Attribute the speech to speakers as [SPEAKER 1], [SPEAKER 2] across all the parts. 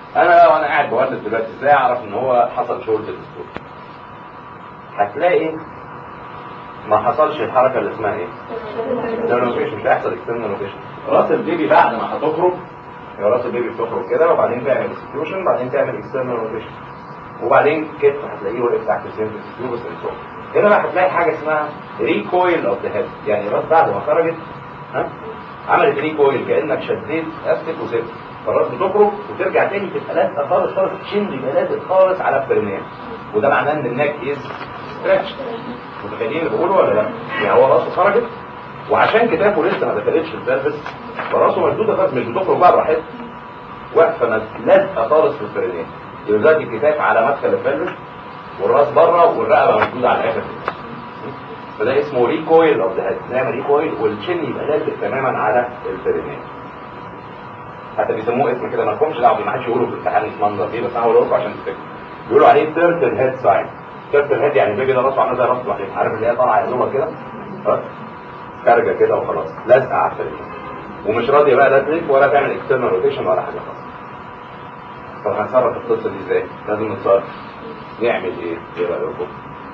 [SPEAKER 1] انا بقى وانا قاعد بولد دلوقتي ازاي اعرف ان هو حصل شورت ديستور هتلاقي ما حصلش الحركه اللي اسمها ايه؟ لوكيشن مش هيحصل اكسترنال لوكيشن راس البيبي بعد ما هتخرج هي راس البيبي بتخرج كده وبعدين تعمل اكستروشن وبعدين تعمل اكسترنال لوكيشن وبعدين كتف هتلاقيه واقف تحت السيرفس تيوبس هنا بقى هتلاقي حاجه اسمها ريكويل اوف ذا هيد يعني الراس بعد ما خرجت ها عملت ريكويل كانك شديت استك وسبت فالراس بتخرج وترجع تاني تبقى لازقه خالص خالص الشن يبقى لازق خالص على البرنيه وده معناه ان الناك از ستريتش متخيلين اللي بقوله ولا لا؟ يعني هو راسه خرجت وعشان كتافه لسه ما دخلتش السيرفس فراسه مشدوده خالص مش بتخرج بقى براحتها واقفه لازقه خالص في البرنيه يبقى دلوقتي الكتاف على مدخل البلفس والراس بره والرقبه مشدوده على الاخر فده اسمه ريكويل اوف ذا هيد نعمل ريكويل والشن يبقى لازق تماما على البرنيه حتى بيسموه اسم كده ما لكمش دعوه ما حدش يقوله في الامتحان اسم منظر ايه بس انا هقوله لكم عشان تفتكروا بيقولوا عليه تيرتل هيد ساين تيرتل هيد يعني البيبي ده راسه عامله زي راس الوحيد عارف اللي هي طالعه يا كده ها خارجه كده وخلاص لازقه على البرنيه ومش راضيه بقى لا تلف ولا تعمل اكسترنال روتيشن ولا حاجه خالص طب هنتصرف في القصه دي ازاي؟ لازم نتصرف نعمل ايه؟ ايه رايكم؟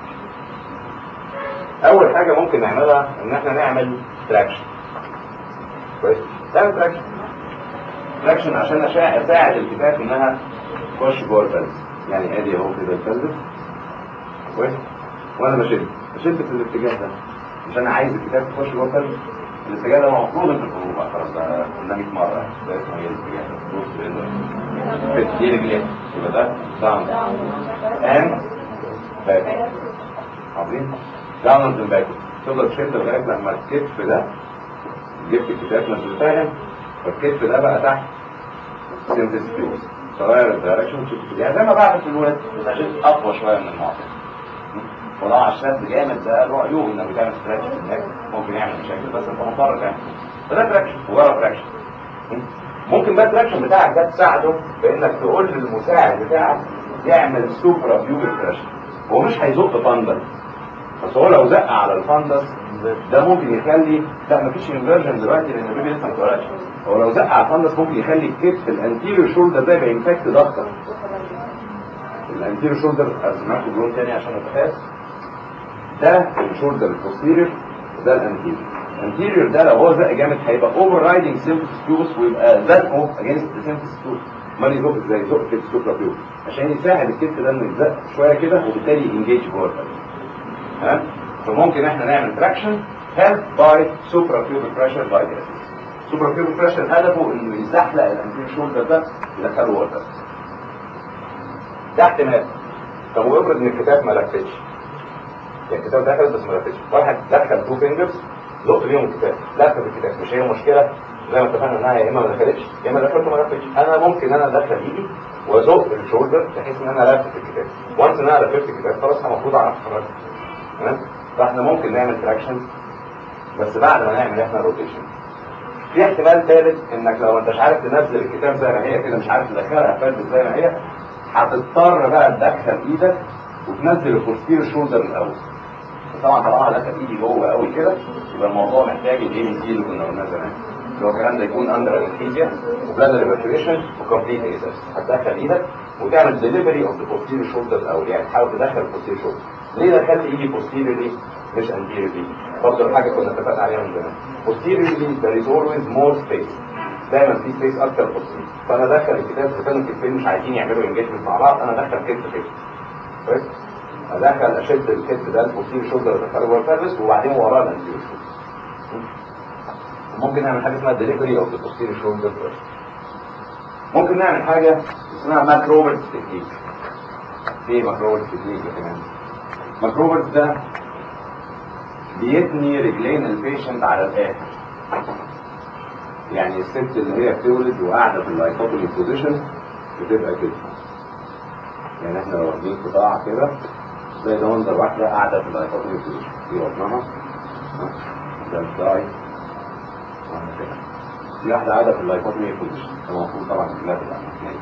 [SPEAKER 1] اول حاجه ممكن نعملها ان احنا نعمل تراكشن كويس؟ تعمل تراكشن تراكشن عشان اساعد الكتاب انها تخش جوه البلد يعني ادي اهو كده البلد كويس؟ وانا بشد بشد في الاتجاه ده مش انا عايز الكتاب تخش جوه البلد الاتجاه ده المفروض انت تقوله بقى خلاص ده قلنا 100 مره ده اسمه ايه الاتجاه ده؟ بص كده دي رجلين يبقى ده داون اند باك عظيم داون اند باك تفضل تشد لغايه لما الكتف ده جبت الكتاب مش فاهم فالكتف ده بقى تحت سيمتس فيوز تغير الدايركشن وتشد يعني زي ما بعمل في الولاد بس اشد اقوى شويه من المعتاد ولو الشد جامد ده له عيوب انك بتعمل ستريتش في النك ممكن يعمل مشاكل بس انت مضطر تعمل فده تراكشن مجرد تراكشن ممكن بقى التراكشن بتاعك ده تساعده بانك تقول للمساعد بتاعك يعمل سوبرا بيوبل تراكشن هو مش هيزق فندس بس هو لو زق على الفندس ده ممكن يخلي لا مفيش انفيرجن دلوقتي لان البيبي لسه ما اتولدش هو لو زق على الفندس ممكن يخلي الكتف الانتيريور شولدر ده يبقى انفكت ضغطه الانتيريور شولدر ارسمها لون تاني عشان اتخيل ده الشولدر البوستيريور وده الانتيريور الانتيريور ده لو هو زق جامد هيبقى اوفر رايدنج سيمفس تيوبس ويبقى زقه اجينست سيمفس تيوبس امال يزق ازاي يزق في السوبرا تيوب عشان يساعد الكتف ده انه يزق شويه كده وبالتالي ينجيج جوه القلب ها فممكن احنا نعمل تراكشن هيلب باي سوبرا تيوب بريشر باي دياسيس سوبرا تيوب بريشر هدفه انه يزحلق الانتيريور شولدر ده يدخله جوه القلب ده احتمال طب وافرض ان الكتاب ما لفتش يعني الكتاب دخل بس ما لفتش واحد دخل تو فينجرز زق بيهم الكتاب لف في الكتاب مش هي مشكله زي ما اتفقنا انها يا اما ما دخلتش يا اما دخلت وما لفتش انا ممكن انا ادخل ايدي وازق الشولدر بحيث ان انا لفت الكتاب وانس ان انا لفت الكتاب خلاص انا المفروض اعرف اتحرك تمام فاحنا ممكن نعمل تراكشن بس بعد ما نعمل احنا روتيشن في احتمال ثالث انك لو انت مش عارف تنزل الكتاب زي ما هي كده مش عارف تدخلها فلت زي ما هي هتضطر بقى تدخل ايدك وتنزل البوستير شولدر الاول طبعا طالما دخل ايدي جوه قوي كده يبقى الموضوع محتاج الاي سي اللي كنا قلناه زمان اللي هو الكلام ده يكون اندر انستيزيا وبلادر ايفاكيويشن وكومبليت ايسس هتدخل ايدك وتعمل ديليفري اوف ذا بوستير شولدر الاول يعني تحاول تدخل البوستير شولدر ليه دخلت ايدي بوستيريورلي مش انتيريورلي برضه حاجه كنا اتفقنا عليها من زمان بوستيريورلي there is always more space دايما في سبيس اكتر بوستير فانا ادخل الكتاب اذا كانوا الكتفين مش عايزين يعملوا انجيجمنت مع بعض انا ادخل كتف كده كويس ادخل اشد الكتف ده البوستير شولدر ادخله جوه الفرس وبعدين وراه الانتيريور شولدر ممكن نعمل حاجه اسمها ديليفري اوف ذا بوستير شولدر ممكن نعمل حاجه اسمها ماكروبرت تكنيك ايه ماكروبرت تكنيك يا كمان ماكروبرت ده بيتني رجلين البيشنت على الاخر يعني الست اللي هي بتولد وقاعده في اللايكوتومي بوزيشن بتبقى كده يعني احنا لو واخدين قطاع كده زي ده منظر واحده قاعده في اللايكوتومي بوزيشن دي بطنها ده الداي في واحده قاعده في اللايكوتومي بوزيشن المفروض طبعا كلها تبقى مكانيه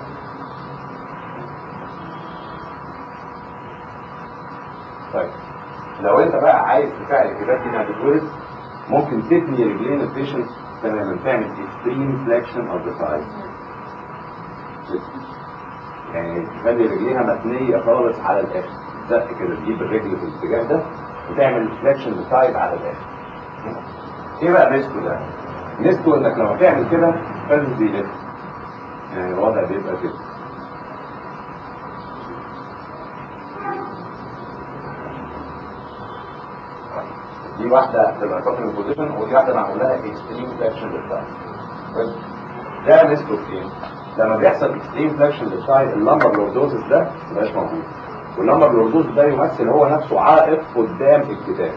[SPEAKER 1] طيب لو انت بقى عايز تساعد الكبات دي انها تتولد ممكن تثني رجلين البيشنت تماما تعمل اكستريم فليكشن اوف ذا ثاي يعني تخلي رجليها متنيه خالص على الاخر زق كده تجيب الرجل في الاتجاه ده وتعمل فليكشن للسايد على الاخر ايه بقى ميزته ده؟ ميزته انك لما تعمل كده فالف بيلف يعني الوضع بيبقى كده دي واحدة تبقى كوتنج بوزيشن ودي واحدة معمول لها اكستريم فليكشن للسايد ده ميزته في ايه؟ لما بيحصل اكستريم فليكشن للسايد اللمبر لوردوزس ده مبقاش موجود واللمبر لوردوزس ده يمثل هو نفسه عائق قدام الكتاب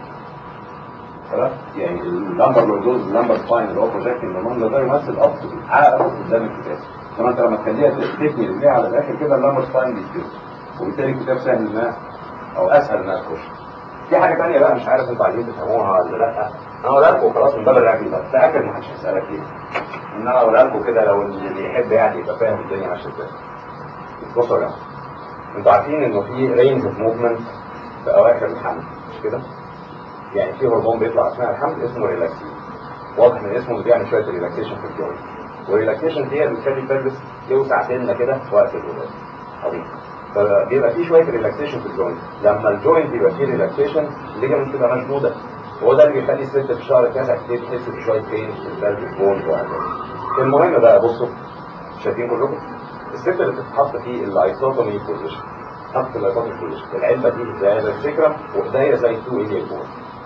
[SPEAKER 1] خلاص يعني اللمبر لوردوز اللمبر سباين اللي هو بروجيكتنج المنظر ده يمثل اصل عائق قدام الكتاب كما انت لما تخليها تبني رجليها على الاخر كده اللمبر سباين بيتجوز وبالتالي الكتاب سهل انها او اسهل انها تخش في حاجه ثانيه بقى مش عارف انتوا عايزين تفهموها ولا لا انا هقولها لكم خلاص من باب الرجل بس تاكد ما حدش هيسالك فيها ان انا هقولها لكم كده لو اللي بيحب يعني يبقى فاهم الدنيا ماشيه ازاي بصوا يا جماعه انتوا عارفين انه في رينج اوف موفمنت في اواخر الحمل مش كده؟ يعني في هرمون بيطلع اثناء الحمل اسمه ريلاكسين واضح من اسمه بيعمل شويه ريلاكسيشن في الجوينت والريلاكسيشن دي اللي بتخلي البلبس يوسع سنه كده في وقت الولاده عظيم فبيبقى في شويه ريلاكسيشن في الجوينت لما الجوينت يبقى فيه ريلاكسيشن الليجمنت تبقى مشدوده وهو ده اللي بيخلي الست في الشهر التاسع تبتدي تحس بشويه بين في البلبس بونز وهكذا المهم بقى بصوا شايفين كلكم الست اللي بتتحط في الايسوتومي بوزيشن تحط في الايسوتومي بوزيشن العلبه دي زي زي الفكره وايديا زي تو ايديا بونز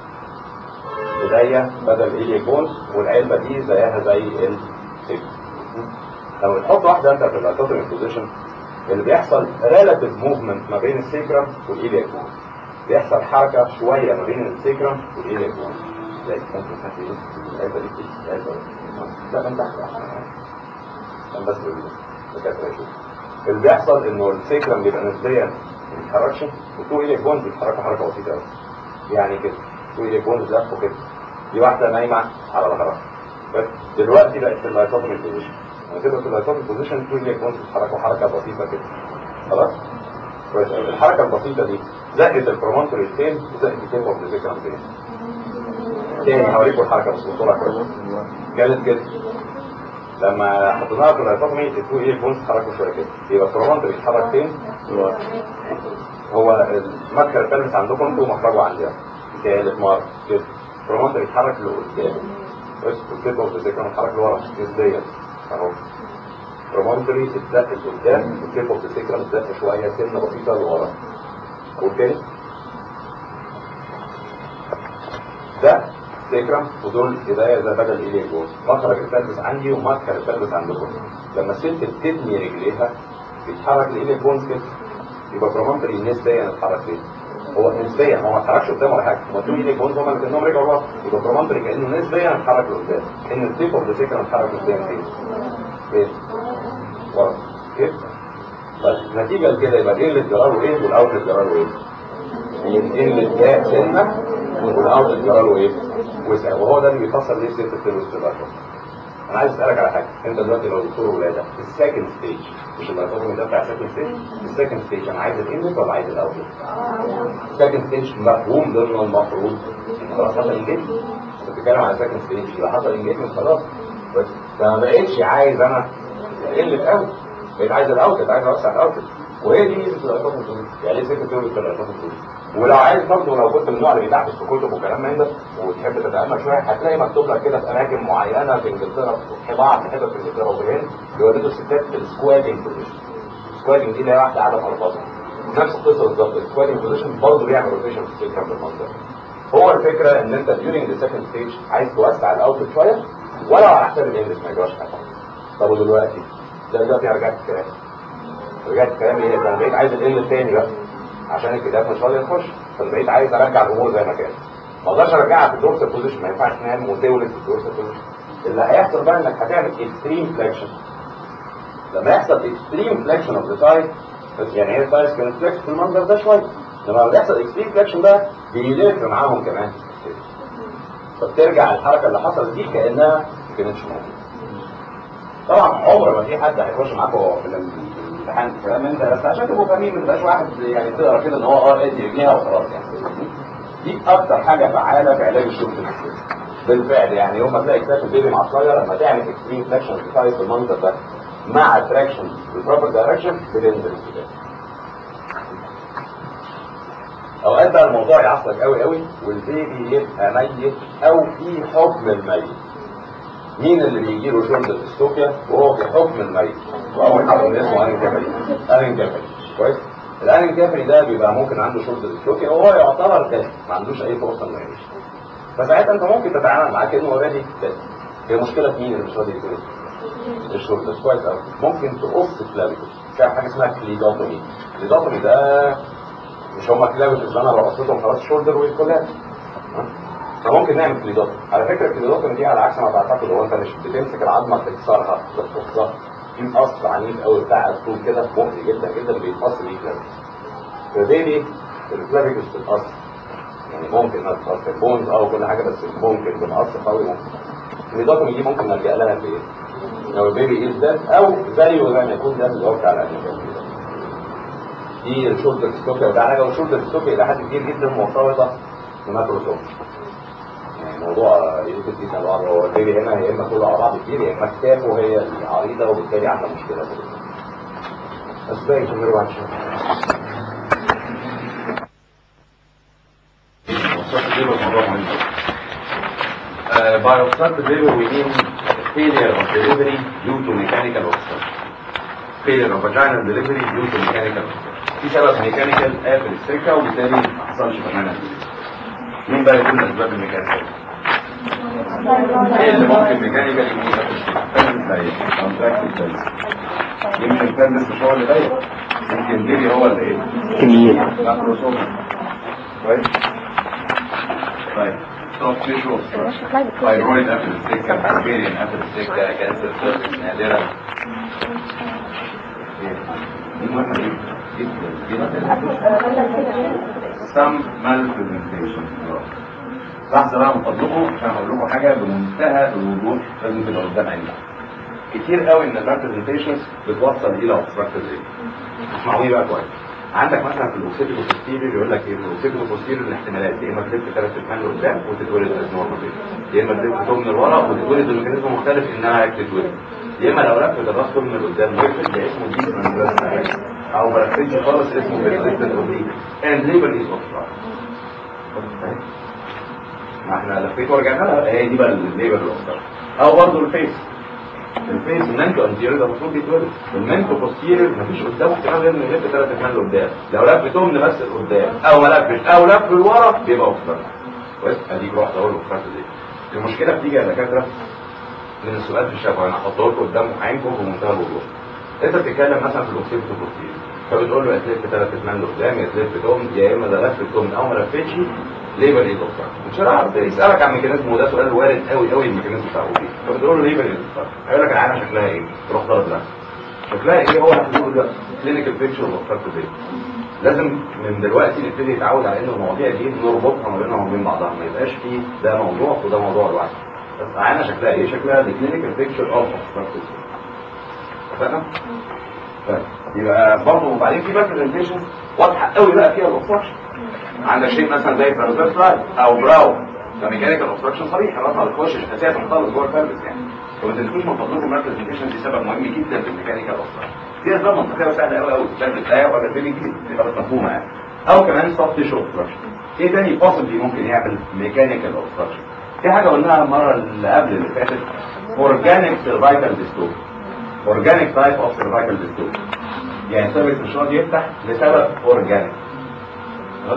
[SPEAKER 1] ايديا بدل ايديا بونز والعلبه دي زيها زي الفكره لما بتحط واحده انت في الايسوتومي بوزيشن اللي بيحصل ريلاتيف موفمنت ما بين السيكرم والايديا بونز بيحصل حركه شويه ما بين السيكرم والايديا بونز زي ممكن تحت العلبه دي العلبه لا من تحت عشان بس الدكاتره يشوفوا اللي بيحصل انه السيكرم بيبقى نسبيا ما بيتحركش وتو ايديك بونز بيتحركوا حركه بسيطه قوي يعني كده تو ايديك بونز لفوا كده دي واحده نايمه على ظهرها بس دلوقتي بقت في اللايتوتومي بوزيشن لما تبقى في اللايتوتومي بوزيشن تو ايديك بونز بيتحركوا حركه بسيطه كده خلاص كويس قوي الحركه البسيطه دي زقت البرومونتوري فين وزقت التيب اوف ذا فين تاني هوريكم الحركه بس بصوره كويسه كانت كده لما حطيناها في الايتومي التو ايه بونز اتحركوا شويه كده يبقى البرومونتوري بيتحرك فين؟ هو المدخل الثالث عندكم انتوا مخرجه عندي ثالث مره كده البرومونتوري يتحرك لقدام بس والتيب اوف ذا يتحرك لورا نسبيا اهو البرومونتوري اتزق لقدام والتيب اوف ذا اتزق شويه سنه بسيطه لورا والتاني ده سيكرم ودول ايديا زي بدل ايديا جوز مخرج البلبس عندي ومدخل البلبس عندكم لما الست بتبني رجليها بيتحرك الايديا جوز كده يبقى برومونتري نسبيا اتحرك ليه؟ هو نسبيا هو ما اتحركش قدام ولا حاجه هو تو ايديا جوز هم اللي كانهم رجعوا ورا يبقى برومونتري كانه نسبيا اتحرك لقدام ان التيب اوف ذا سيكرم اتحرك قدام فين؟ فين؟ ورا كده بس نتيجه لكده يبقى ايه اللي جراله ايه والاوت اللي جراله ايه؟ ايه اللي جاء سنه والاوت اللي جراله ايه؟ وسع وهو ده اللي بيفسر ليه الست بتلبس في الاخر انا عايز اسالك على حاجه انت دلوقتي لو دكتور ولاده في السكند ستيج مش اللي ده بتاع السكند ستيج في السكند ستيج انا عايز الانلت ولا عايز الاوت السكند ستيج مفهوم ضمن المفروض ان خلاص حصل انجيجمنت انت بتتكلم على السكند ستيج يبقى حصل انجيجمنت خلاص بس فما بقتش عايز انا الانلت اوت بقيت عايز الاوت عايز اوسع الاوت وهي دي ميزه الايطوف يعني ليه ست بتلبس في الايطوف ولو عايز برضه لو كنت من النوع اللي بيدعبس في كتب وكلام من ده وتحب تتامل شويه هتلاقي مكتوب لك كده في اماكن معينه في انجلترا في بعض حتت في انجلترا وفي الهند بيولدوا الستات في السكواتنج بوزيشن السكواتنج دي اللي هي واحده قاعده مربوطه نفس القصه بالظبط السكواتنج بوزيشن برضه بيعمل روتيشن في السكه بالمنظر هو الفكره ان انت during the second stage عايز توسع الاوتلت شويه ولو على حساب الانجلش ما يجراش حاجه طب ودلوقتي ده دلوقتي رجعت الكلام رجعت الكلام ايه ده انا بقيت عايز الانجلش تاني بقى عشان الكتاب مش راضي يخش فبقيت عايز ارجع الامور زي ما كانت ما اقدرش ارجعها في الدورسال بوزيشن ما ينفعش تنام وتولد في الدورسال بوزيشن اللي هيحصل بقى انك هتعمل اكستريم فليكشن لما يحصل اكستريم فليكشن اوف ذا سايد يعني هي السايد كانت فليكس في المنظر ده شويه لما بيحصل اكستريم فليكشن بقى بيلف معاهم كمان فبترجع الحركه اللي حصلت دي كانها ما كانتش موجوده طبعا عمر ما في حد هيخش معاكم في الامتحان الكلام من ده بس عشان تبقوا فاهمين ما تبقاش واحد يعني تقرا كده ان هو اه ادي رجليها وخلاص يعني دي اكتر حاجه فعاله في علاج الشوك بالفعل يعني يوم ما تلاقي كتاب البيبي معصيه لما تعمل اكستريم فليكشن سايز بالمنظر ده مع تراكشن بالبروبر دايركشن بتنزل الكتاب اوقات بقى الموضوع يعصلك قوي قوي والبيبي يبقى ميت او في حكم الميت مين اللي بيجي له شوربه ديستوبيا وهو في حكم الميت واول حاجه من اسمه انكافري انكافري كويس الانكافري ده بيبقى ممكن عنده شوربه ديستوبيا وهو يعتبر تاني ما عندوش اي فرصه انه يعيش فساعتها انت ممكن تتعامل معاه كانه اوريدي تاني هي مشكله في مين اللي مش راضي يتولد الشوربه كويس قوي ممكن تقص كلافيكس في حاجه اسمها كليدوتومي كليدوتومي ده مش هما كلافيكس اللي انا لو قصيتهم خلاص شولدر والكولات فممكن نعمل كليدوتومي على فكره الكليدوتومي دي على عكس ما تعتقد هو انت مش بتمسك العظمه تكسرها بتقصها في مقص عنيف قوي بتاع الطول كده مؤذي جدا جدا بيتقص بيه كلافيكس فبالتالي الكلافيكس بتتقص يعني ممكن انها تتقص البونز او كل حاجه بس ممكن بمقص قوي ممكن الكليدوتومي دي ممكن نلجا لها في ايه؟ لو البيبي ايه ده او زيه زي ما يكون ده اللي هو بتاع الانيمال دي الشولدر ستوكيا وده حاجه والشولدر ستوكيا الى حد كبير جدا مرتبطه بماكروسوم يعني موضوع يثبت جدا بعض هو البيبي هنا يا اما كله على بعض كتير يا اما كتافه هي العريضه وبالتالي عامله مشكله في بس باقي في بعد شويه Uh, by obstructive labor we mean failure of delivery due to mechanical obstruction. Failure of vaginal delivery due to mechanical obstruction. في سبب ميكانيكال قافل السكه وبالتالي ما حصلش vaginal delivery. مين بقى يكون الاسباب الميكانيكال؟ ايه اللي ممكن ميكانيكال يكون فيرنس ضيق كونتراكت ضيق يمكن الفيرنس مش هو اللي ضيق يمكن البيبي هو اللي ايه؟
[SPEAKER 2] كبير
[SPEAKER 1] ماكروسوم كويس؟ طيب soft tissue thyroid قبل السكة ovarian قبل السكة كانسر سيرفكس نادرة دي مهمة جدا جدا جدا some malpresentation لحظة بقى من فضلكم عشان هقول لكم حاجة بمنتهى الوضوح لازم تبقى قدام عينيك كتير قوي من الريبرزنتيشنز بتوصل الى اوبستراكتيف ايه اسمعوني بقى كويس عندك مثلا في الاوكسيتيكو بوستيريور يقول لك ايه في الاوكسيتيكو بوستيريور الاحتمالات يا اما تلف ثلاث ارباع لقدام وتتولد از نورمال يا اما تلف توم من ورا وتتولد بميكانيزم مختلف انها تتولد يا اما لو لفت الراس توم من قدام وقفت ده اسمه ديب ترانسفيرس او ما لفتش خالص اسمه بيرسيستنت اوبليك اند ليبر از اوبستراكت ما احنا لفيت ورجعنا لها هي دي بقى الليبر الاوبستراكت او برضه الفيس الفيس المنتو انتيريور ده المفروض يتولد المنتو بوستيريور مفيش قدامه احتمال غير انه يلف ثلاث اكمال لقدام لو لف تمن بس لقدام او ما لفش او لف لورا بيبقى اوبستراكت كويس اديك رحت اقول اوبستراكت دي المشكله بتيجي يا دكاتره من السؤال في الشفا انا هحطه لكم قدام عينكم بمنتهى الوضوح انت بتتكلم مثلا في الاوكسيبتو بوستيريور فبتقول له يا تلف ثلاث اكمال لقدام يا تلف تمن يا اما ده لف التمن او ما لفتش ليبر ايه دكتور مش هعرف يسالك عن ميكانيزم وده سؤال وارد قوي قوي الميكانيزم بتاع ايه فبتقول له ليبر ايه دكتور هيقول لك العينه شكلها ايه تروح ضرب لها شكلها ايه هو هتقول له كلينيكال بيكتشر اوف ايه لازم من دلوقتي نبتدي نتعود على ان المواضيع دي نربطها ما بينها وبين بعضها ما يبقاش فيه ده موضوع وده موضوع لوحده بس العينه شكلها ايه شكلها الكلينيكال بيكتشر اوف اوبستراكتيف اتفقنا؟ طيب يبقى برضه وبعدين في بقى برزنتيشن واضحه قوي بقى فيها الاوبستراكشن عندك شيء مثلا زي ترانسفيرس لاين او براو ده ميكانيكال اوبستراكشن صريح الراس ما بتخشش اساسا خالص جوه البلبس يعني فما تنسوش من فضلكم الريبرزنتيشن دي سبب مهم جدا في الميكانيكال اوبستراكشن دي اسباب منطقيه وسهله قوي قوي البلبس ده ولا البيبي جديد تبقى مفهومه يعني او كمان سوفت تيشو اوبستراكشن ايه تاني بوسيبلي ممكن يعمل ميكانيكال اوبستراكشن في حاجه قلناها المره اللي قبل اللي فاتت اورجانيك سيرفايكال ديستوب اورجانيك تايب اوف سيرفايكال ديستوب يعني سيرفيس مش راضي يفتح لسبب اورجانيك خلاص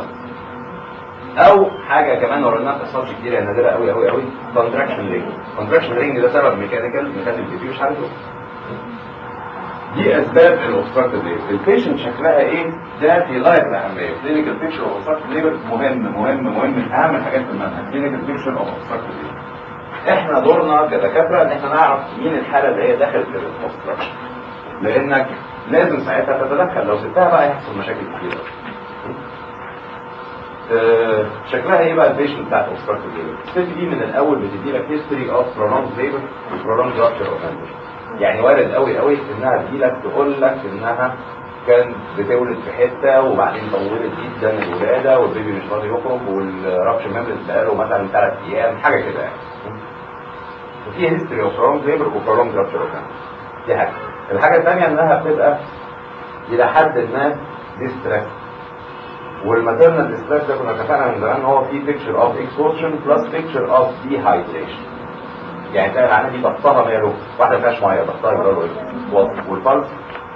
[SPEAKER 1] او حاجه كمان ورناها ما بتحصلش كتير يعني نادره قوي قوي قوي كونتراكشن رينج كونتراكشن رينج ده سبب ميكانيكال ميكانيكال ديفيوز مش عارف دي اسباب الاوبستراكتيف ليبر البيشنت شكلها ايه ده في غايه الاهميه كلينيكال بيكتشر اوف اوبستراكتيف ليبر مهم مهم مهم من اهم الحاجات في المنهج كلينيكال بيكتشر اوف اوبستراكتيف ليبر احنا دورنا كدكاتره ان احنا نعرف مين الحاله اللي هي داخل في الاوبستراكشن لانك لازم ساعتها تتدخل لو سبتها بقى هيحصل مشاكل كتير أه شكلها ايه بقى البيشنت بتاعت اوبستراكتيف ليبر الست دي من الاول بتدي لك هيستوري اوف برولونج ليبر وبرولونج رابشر اوف يعني وارد قوي قوي انها تجي لك تقول لك انها كان بتولد في حته وبعدين طولت جدا الولاده والبيبي مش راضي يخرج والرابشر ميمبرز بقاله مثلا ثلاث ايام حاجه كده يعني وفي هيستوري اوف برولونج ليبر وبرولونج رابشر اوف دي حاجه الحاجه الثانيه انها بتبقى الى حد ما ديستريس والماتيرنال ديستريس ده كنا اتفقنا من زمان هو في بيكتشر اوف اكسبوشن بلس بيكتشر اوف ديهايدريشن يعني تلاقي العينه دي ضغطها ماله واحده ما فيهاش ميه ضغطها يبقى له ايه والبلس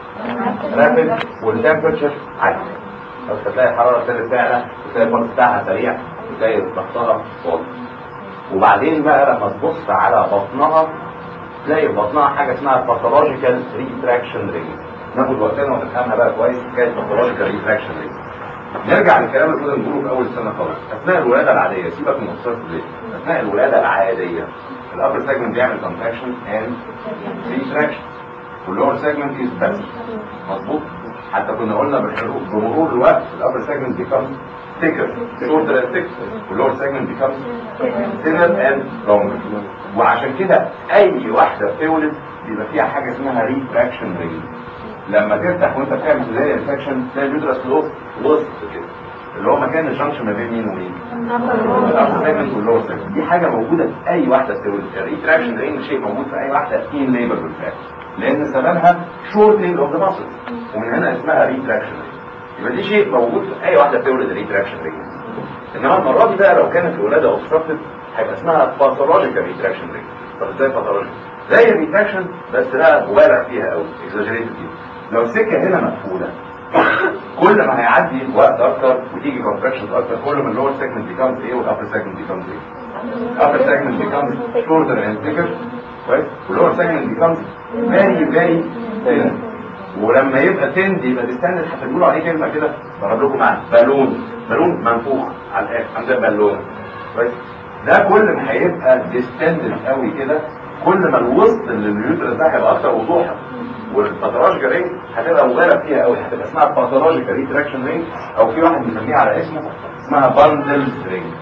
[SPEAKER 1] رابد والتمبرتشر عالي بس هتلاقي الحراره ابتدت تعلى وتلاقي البلس بتاعها سريع وتلاقي ضغطها واطي وبعدين بقى لما تبص على بطنها تلاقي في بطنها حاجه اسمها باثولوجيكال ريتراكشن رينج ناخد وقتنا ونفهمها بقى كويس حكايه باثولوجيكال ريتراكشن رينج نرجع للكلام اللي كنا بنقوله في اول سنه خالص اثناء الولاده العاديه سيبك من الصرف ليه اثناء الولاده العاديه الابر سيجمنت بيعمل كونتراكشن اند ريتراكشن واللور سيجمنت از بس مظبوط حتى كنا قلنا بالحروف بمرور الوقت الابر سيجمنت بيكمز thicker shorter and thicker واللور سيجمنت becomes thinner and longer وعشان كده اي واحده بتولد بيبقى فيها حاجه اسمها ريتراكشن رينج لما تفتح وانت بتعمل سيزاريان انفكشن تلاقي اليوترس له وسط كده اللي هو مكان الجنكشن ما بين مين ومين الابر سيجمنت واللور سيجمنت دي حاجه موجوده في اي واحده بتولد الريتراكشن رينج شيء موجود في اي واحده ان ليبر بالفعل لان سببها شورتنج اوف ذا ماسل ومن هنا اسمها ريتراكشن رينج يبقى دي شيء موجود في اي واحده بتولد الريتراكشن رينج انما المره دي بقى لو كانت الولاده اوبستراكتد هيبقى اسمها باثولوجيكال ريتراكشن رينج طب ازاي باثولوجيكال زي الريتراكشن بس لا مبالغ فيها قوي اكزاجريتد فيها لو السكه هنا مقفوله كل ما هيعدي وقت اكتر وتيجي كونتراكشن اكتر كل ما اللور سيجمنت بيكمز ايه والابر سيجمنت بيكمز ايه الابر سيجمنت بيكمز شورتر اند ثيكر كويس واللور سيجمنت بيكمز فيري فيري ثين ولما يبقى تند يبقى ديستاند هتقولوا عليه كلمه كده ضرب لكم معنى بالون بالون منفوخ على الاخر عندنا بالون كويس ده كل ما هيبقى ديستاند قوي كده كل ما الوسط اللي اليوترس ده هيبقى اكتر وضوحا والباثولوجيكال رينج هتبقى مبالغ فيها قوي هتبقى اسمها باثولوجيكال ريتراكشن رينج او في واحد مسميها على اسمه اسمها باندلز رينج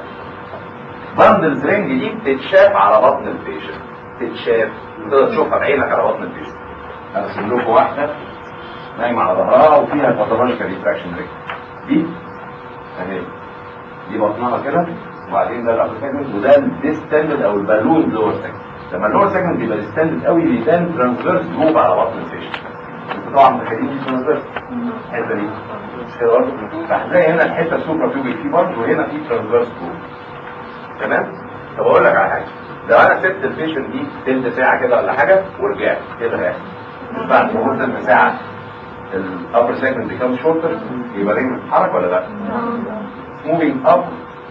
[SPEAKER 1] باندلز رينج دي بتتشاف على بطن البيشنت تتشاف تقدر تشوفها بعينك على بطن البيشنت ارسم لكم واحده نايمه على ظهرها وفيها باثولوجيكال ريتراكشن رينج دي اهي دي بطنها كده وبعدين ده الابر سيجمنت وده الديستندد او البالون لور سيجمنت لما اللور سيجمنت بيبقى ديستندد قوي بيبان ترانسفيرس جروب على بطن الفيشن طبعا متخيلين دي ترانسفيرس الحته دي مش كده برضه فهتلاقي هنا الحته السوبرا بيوبيك في برضه وهنا في ترانسفيرس جروب تمام طب اقول لك على حاجه لو انا سبت البيشن دي تلت ساعه كده ولا حاجه ورجعت ايه اللي هيحصل؟ مش بعد مرور تلت ساعه الابر سيجمنت بيكام شورتر يبقى رجل بتتحرك ولا لا؟ موفينج اب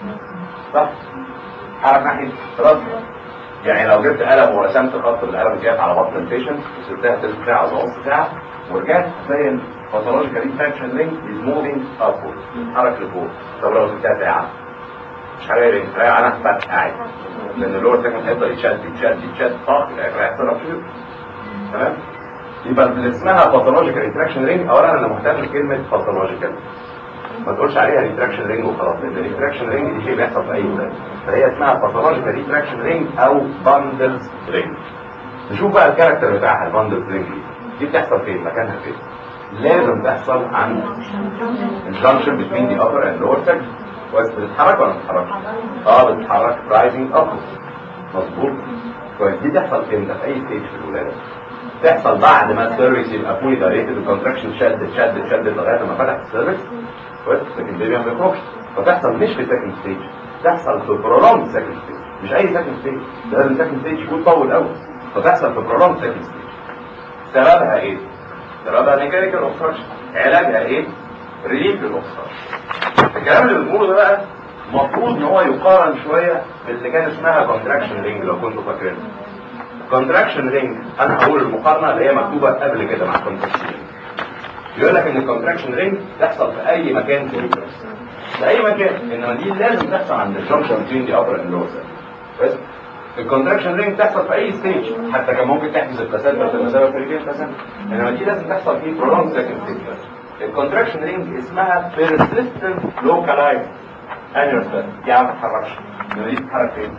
[SPEAKER 1] صح؟ حرك ناحيه راسها يعني لو جبت قلم ورسمت خط بالقلم ديت على بطن البيشنت وسبتها تلت ساعه او نص ساعه ورجعت هتلاقي الباثولوجيكال ريفراكشن رينج از موفينج ابورد بتتحرك لفوق طب لو سبتها ساعه مش هلاقي رينج هلاقي انا فتح قاعد لان اللور سيجمنت هيفضل يتشد يتشد يتشد طاق هيحصل لك تمام يبقى اللي اسمها باثولوجيكال ريتراكشن رينج اولا انا مهتم بكلمه باثولوجيكال ما تقولش عليها ريتراكشن رينج وخلاص لان الريتراكشن رينج دي شيء بيحصل في اي ولاده فهي اسمها باثولوجيكال ريتراكشن رينج او باندلز رينج نشوف بقى الكاركتر بتاعها الباندلز رينج دي دي بتحصل فين مكانها فين لازم تحصل عند الجنكشن بين دي upper and lower segment كويس بتتحرك ولا ما بتتحركش؟ اه بتتحرك رايزنج اب مظبوط كويس دي تحصل فين ده في اي ستيج في الولاده تحصل بعد ما السيرفيس يبقى فولي دايريتد الكونتراكشن شد شد شد لغايه ما فتح السيرفيس كويس لكن البيبي ما بيخرجش فتحصل مش في سكند ستيج تحصل في برولونج سكند ستيج مش اي سكند ستيج لازم سكند ستيج يكون طول قوي فتحصل في برولونج سكند ستيج سببها ايه؟ سببها ميكانيكال اوبستراكشن علاجها ايه؟ ريليف للاوبستراكشن الكلام اللي بنقوله ده بقى المفروض ان هو يقارن شويه باللي كان اسمها كونتراكشن رينج لو كنتوا فاكرين كونتراكشن رينج انا هقول المقارنه اللي هي مكتوبه قبل كده مع كونتراكشن رينج يقول لك ان الكونتراكشن رينج تحصل في اي مكان في اليوترس في اي مكان انما دي لازم تحصل عند الجنكشن بين دي ابر اند لور بس الكونتراكشن رينج تحصل في اي ستيج حتى كان ممكن تحدث البلاسنتا في المسافه في البلاسنتا انما دي لازم تحصل في برولونج سكند ستيج بس الكونتراكشن رينج اسمها persistent localized annular spasm دي ما بتتحركش انما دي بتتحرك فين؟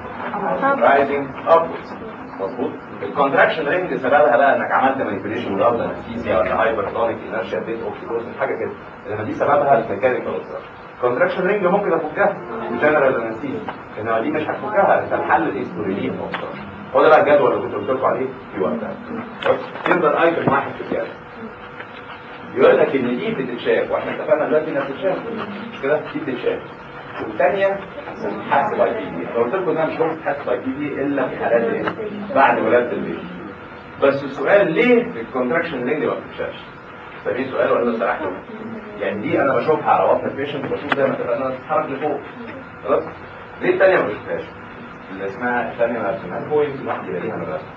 [SPEAKER 1] rising upwards مظبوط الكونتراكشن رينج سببها بقى انك عملت مانيبيوليشن وضغط انستيزيا ولا هايبرتونيك انرشيا بيت اوكسيدوز حاجه كده انما دي سببها الميكانيكال اوبستراكشن الكونتراكشن رينج ممكن افكها جنرال انستيزيا انما دي مش هتفكها انت الحل الايه تو ريليف اوبستراكشن هو ده بقى الجدول اللي كنت قلت لكم عليه في وقتها يفضل ايتم واحد في الجدول يقول لك ان دي بتتشاف واحنا اتفقنا دلوقتي انها بتتشاف مش كده دي بتتشاف والثانيه بتتحسب اي بي دي لو قلت لكم انها مش ممكن تتحسب اي بي دي الا في حالات ايه بعد ولاده البيبي بس السؤال ليه الكونتراكشن رينج ما بتتشافش فدي سؤال ولا سرحت يعني دي انا بشوفها على بطن البيشنت بشوف زي ما اتفقنا بتتحرك لفوق خلاص ليه الثانيه ما بشوفهاش اللي اسمها الثانيه ما بسمعها بوينت الواحد يلاقيها من الرسم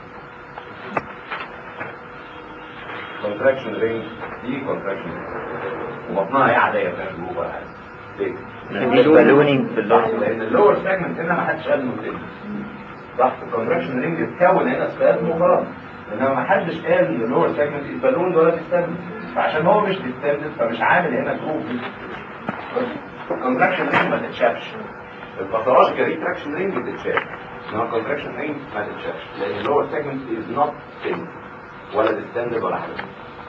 [SPEAKER 1] كونتراكشن رينج دي كونتراكشن وبطنها هي عاديه مش جروب ولا حاجه ليه؟
[SPEAKER 2] مفيش بالونينج في
[SPEAKER 1] صح
[SPEAKER 2] اللور
[SPEAKER 1] لان اللور سيجمنت هنا ما حدش قال انه تاني صح الكونتراكشن رينج اتكون هنا سبازم وخلاص انما ما حدش قال ان اللور سيجمنت البالون ولا ديستندد فعشان هو مش ديستندد فمش عامل هنا جروب الكونتراكشن رينج ما تتشافش الباثولوجيكال ريتراكشن رينج بتتشاف انما الكونتراكشن رينج ما تتشافش لان اللور سيجمنت از نوت ثين ولا ديستندد ولا حاجه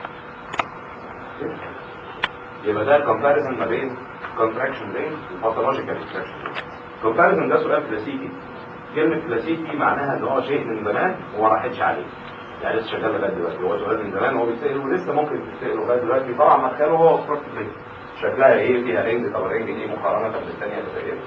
[SPEAKER 1] يبقى ده الكومباريزن ما بين كونتراكشن رينج وباثولوجيكال ريتراكشن رينج الكومباريزن ده سؤال كلاسيكي كلمة كلاسيكي معناها ان هو شيء من زمان وما راحتش عليه يعني لسه شغال لغايه دلوقتي هو سؤال من زمان وهو بيتسأل ولسه ممكن تتسأل لغايه دلوقتي طبعا مدخله هو بروكتيف شكلها ايه فيها رينج طب الرينج دي مقارنة بالثانية تبقى ايه؟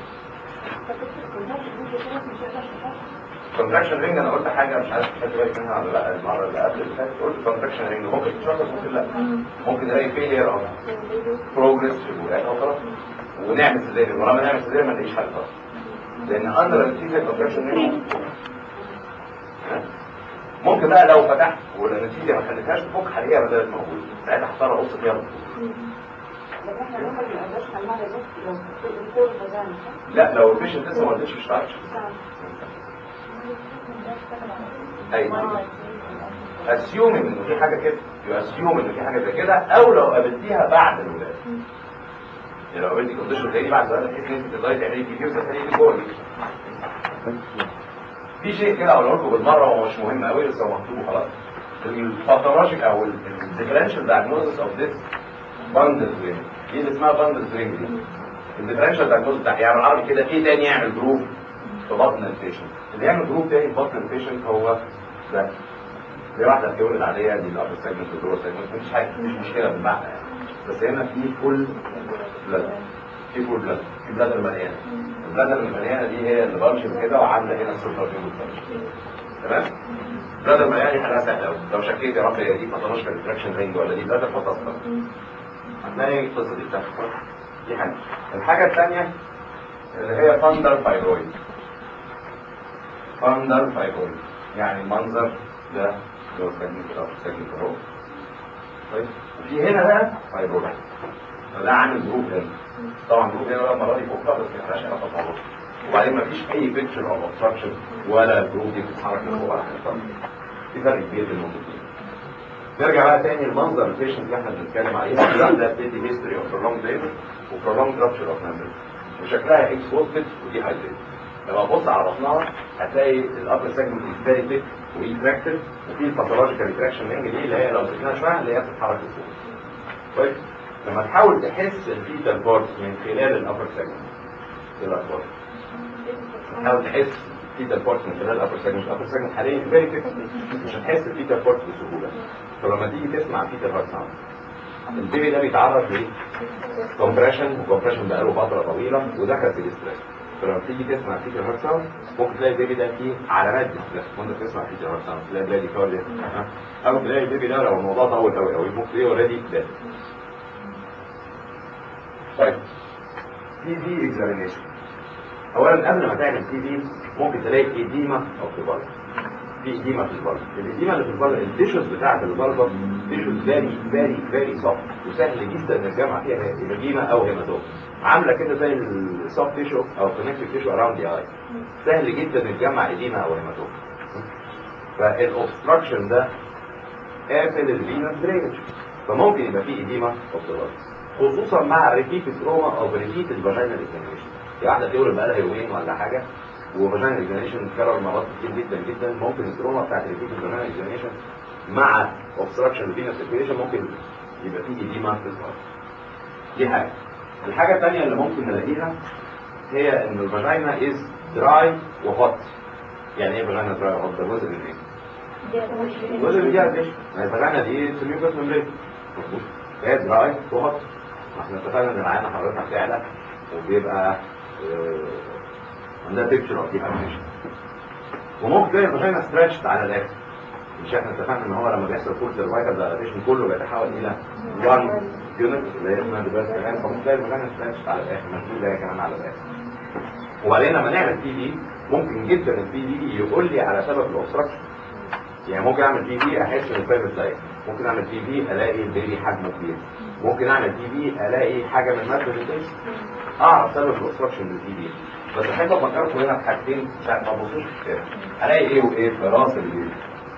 [SPEAKER 1] كونتراكشن رينج انا قلت حاجه مش عارف خدت بالك منها ولا لا المره اللي قبل اللي فاتت قلت كونتراكشن رينج ممكن تشخص ممكن لا ممكن نلاقي فيلير او بروجرس في الولاده او خلاص ونعمل سيزيريان ولما نعمل سيزيريان ما نلاقيش حل خالص لان اندر انستيزيا كونتراكشن رينج ممكن بقى لو فتحت والانستيزيا ما خليتهاش تفك هلاقيها ما زالت موجوده ساعتها هضطر اقص فيها بالطول لا لو البيشنت لسه ما ولدتش مش هتعرفش ايوه اسيوم انه في حاجه كده يو اسيوم ان في حاجه زي كده او لو قابلتيها بعد الولاده يعني لو قابلتي كونديشن زي دي بعد الولاده تحسي ان انت تقدري تعملي كتير وتخليكي جوه في شيء كده اقول لكم بالمره هو مش مهم قوي بس هو مكتوب خلاص الباثولوجيك او الديفرنشال دايجنوستس اوف ذيس باندل رينج دي اللي اسمها باندل رينج دي الديفرنشال دايجنوستس بتاع يعني بالعربي كده ايه تاني يعمل جروب في بطن البيشنت اللي يعمل جروب تاني في بطن البيشنت هو ده دي واحده بتولد عاديه دي الابر سيجمنت واللور سيجمنت مفيش حاجه مش مشكله بالمعنى يعني بس هنا في فول بلاد في فول بلاد في بلادر مليانه البلادر المليانه دي هي اللي بمشي كده وعامله هنا السوبر فيو تمام بلادر مليانه دي حالها سهله قوي لو شكيت يا رب هي دي باثولوجيكال ريتراكشن رينج ولا دي بلادر فتصل هتلاقي القصه دي بتحصل دي حاجه الحاجه الثانيه اللي هي فاندر فايبرويد فاندر فايبرويد يعني المنظر ده اللي هو سجن كده سجن كده اهو طيب وفي هنا بقى فايبرويد ده عامل جروب هنا طبعا جروب هنا بقى المره دي فوق خالص ما لهاش علاقه بموضوع وبعدين ما فيش اي بيكتشر او اوبستراكشن ولا الجروب دي بتتحرك لفوق ولا حاجه خالص في فرق كبير بين الموجودين نرجع بقى تاني لمنظر البيشنت اللي احنا بنتكلم عليه ده ده بتدي هيستوري اوف prolonged labor وprolonged rupture of membrane وشكلها اكسبوستد ودي هايدريت لما تبص على بطنها هتلاقي الابر سيجمنت از فيري ثيك وريتراكتد وفي الباثولوجيكال ريتراكشن رينج دي اللي هي لو سبناها شويه اللي هي بتتحرك لفوق كويس لما تحاول تحس الفيتال بارت من خلال الابر سيجمنت ايه الاخبار؟ تحاول تحس الفيتال بارت من خلال الابر سيجمنت الابر سيجمنت حاليا فيري ثيك مش هتحس الفيتال بارت بسهوله فلما تيجي تسمع فيتال هارت ساوند البيبي ده بيتعرض ل كومبريشن وكومبريشن بقاله فتره طويله ودخل في الاستريس فلما تيجي تسمع فيتال هارت ساوند ممكن تلاقي البيبي ده فيه علامات ديستريس وانت بتسمع فيتال هارت ساوند تلاقي بلادي كارديا او تلاقي البيبي ده لو الموضوع طول قوي قوي ممكن تلاقيه اوريدي ديد طيب تي في اكزامينيشن اولا قبل ما تعمل تي في ممكن تلاقي ايديما او في البلد في ايديما في البلد الايديما اللي في البلد التيشوز بتاعت البلد تيشوز فيري فيري فيري سوفت وسهل جدا ان الجامعه فيها ايديما او هيماتوم عامله كده زي السوفت تيشو او كونكتيف تيشو اراوند ذا اي سهل جدا ان تجمع ايديما او هيماتوم فالاوبستراكشن ده قافل الفينس درينج فممكن يبقى فيه ايديما اوف ذا خصوصا مع ريبيت تروما او ريبيت الفاجينال اكزامينشن واحده تولد بقى لها يومين ولا حاجه وفاجينال اكزامينشن اتكرر مرات كتير جدا جدا ممكن التروما بتاعت ريبيت الفاجينال اكزامينشن مع اوبستراكشن الفينس سيركيوليشن ممكن يبقى فيه ايديما في الفاجينا دي حاجه الحاجه الثانيه اللي ممكن نلاقيها هي ان الفاجينا از دراي وهوت يعني ايه فاجانا دراي اوف ده جزء من ايه؟ جزء من الجهاز دي ما هي الفاجانا دي سميوكس ممبرين مظبوط هي دراي وهط ما احنا اتفقنا ان معانا حضرتك بتعلى وبيبقى آه، عندها بيكتشر اوف ديهايدريشن وممكن تلاقي الفاجينا ستريتشد على الاخر مش احنا اتفقنا ان هو لما بيحصل فول سيرفايكال دايلاتيشن كله بيتحول الى 1 يونت اللي هي اسمها ديفيرس كمان فممكن تلاقي الفاجينا ستريتشد على الاخر مشدود هي كمان على الاخر وبعدين لما نعمل بي دي ممكن جدا البي دي يقول لي على سبب الاوبستراكشن يعني ممكن اعمل بي دي احس ان الفيروس ضيق ممكن اعمل بي دي الاقي البيبي حجمه كبير ممكن اعمل بي دي الاقي حاجه من ماده الجسم اعرف سبب الاوبستراكشن للبي دي بس احب افكركم هنا في حاجتين عشان ما تبصوش في الكتاب الاقي ايه وايه في راس البيبي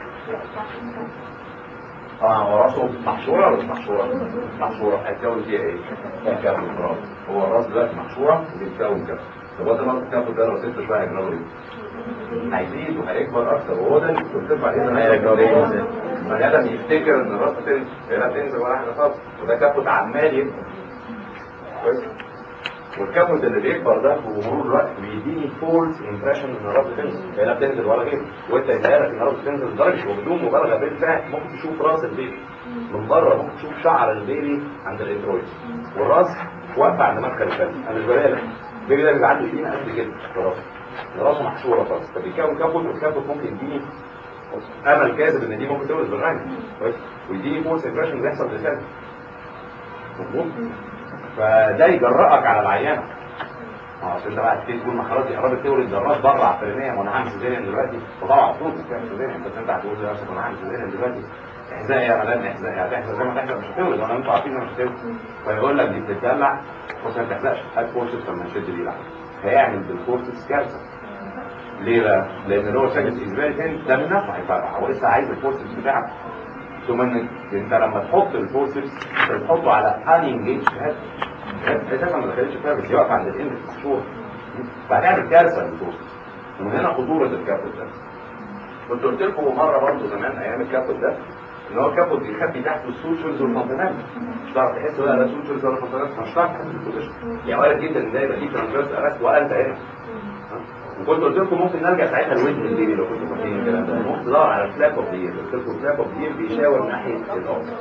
[SPEAKER 1] اه هو راسه محشوره ولا مش محشوره؟ محشوره هتكون فيها ايه؟ فيها كف الراس هو الراس دلوقتي محشوره وبيتكون كف طب وانت ما الكف ده لو سبته شويه هيجرى له ايه؟ هيزيد وهيكبر اكتر وهو ده اللي كنت بتبقى عليه زمان بني ادم يفتكر ان الراس تنزل هي لا تنزل ولا حاجه خالص وده كابوت عمال يكبر كويس والكابوت اللي بيكبر ده بمرور الوقت بيديني فولس امبريشن ان الراس تنزل هي لا بتنزل ولا غيره وانت يتهيألك ان الراس تنزل لدرجه وبدون مبالغه بالفعل ممكن تشوف راس البيبي من بره ممكن تشوف شعر البيبي عند الاندرويد والراس واقفه عند مدخل الفم انا مش ببالغ البيبي ده بيبقى عنده ايدين قد كده في راسه راسه محشوره خالص فبيكون كابوت والكابوت ممكن يديني امل كاذب ان دي ممكن تولد بالرنج كويس ويديني فورس امبريشن بيحصل لسان مظبوط فده يجرأك على العيانه اه اصل انت بقى تبتدي تقول ما خلاص دي قربت تولد جراس بره على الفرنيه وانا هعمل سيزيريان دلوقتي وطبعا المفروض تعمل سيزيريان بس انت هتقول لنفسك انا هعمل سيزيريان دلوقتي احزاء يا مدام احزاء هتحزق زي ما تحزق مش هتولد وانا انتوا عارفين انها مش هتولد فيقول لك دي بتتدلع بص ما تحزقش هات فورسز لما نشد دي لحظه هيعمل بالفورسز كارثه ليه بقى؟ لان اللي هو ساكت ازاي تاني ده من نفسه هيفرقع هو لسه عايز الفورسز بتاعك ثم ان انت لما تحط الفورسز بتحطه على ان انجيج هاد اساسا ما دخلتش فيها بس يقف عند الاند شهور فهنعمل كارثه للفورسز ومن هنا خطوره الكابوت ده كنت قلت لكم مره برضه زمان ايام الكابوت ده ان هو الكابوت بيخبي تحته السوتشرز والفونتانات مش هتعرف تحس ولا لا سوتشرز ولا فونتانات مش هتعرف تحس بالبوزيشن يعني وارد جدا ان ده يبقى فيه ترانسفيرس ارست ولا انت هنا وكنت قلت لكم ممكن نرجع ساعتها لوجه البيبي لو كنتوا فاكرين الكلام ده ممكن تدور على فلاب اوف دير قلت لكم فلاب اوف دير بيشاور ناحيه الاوسط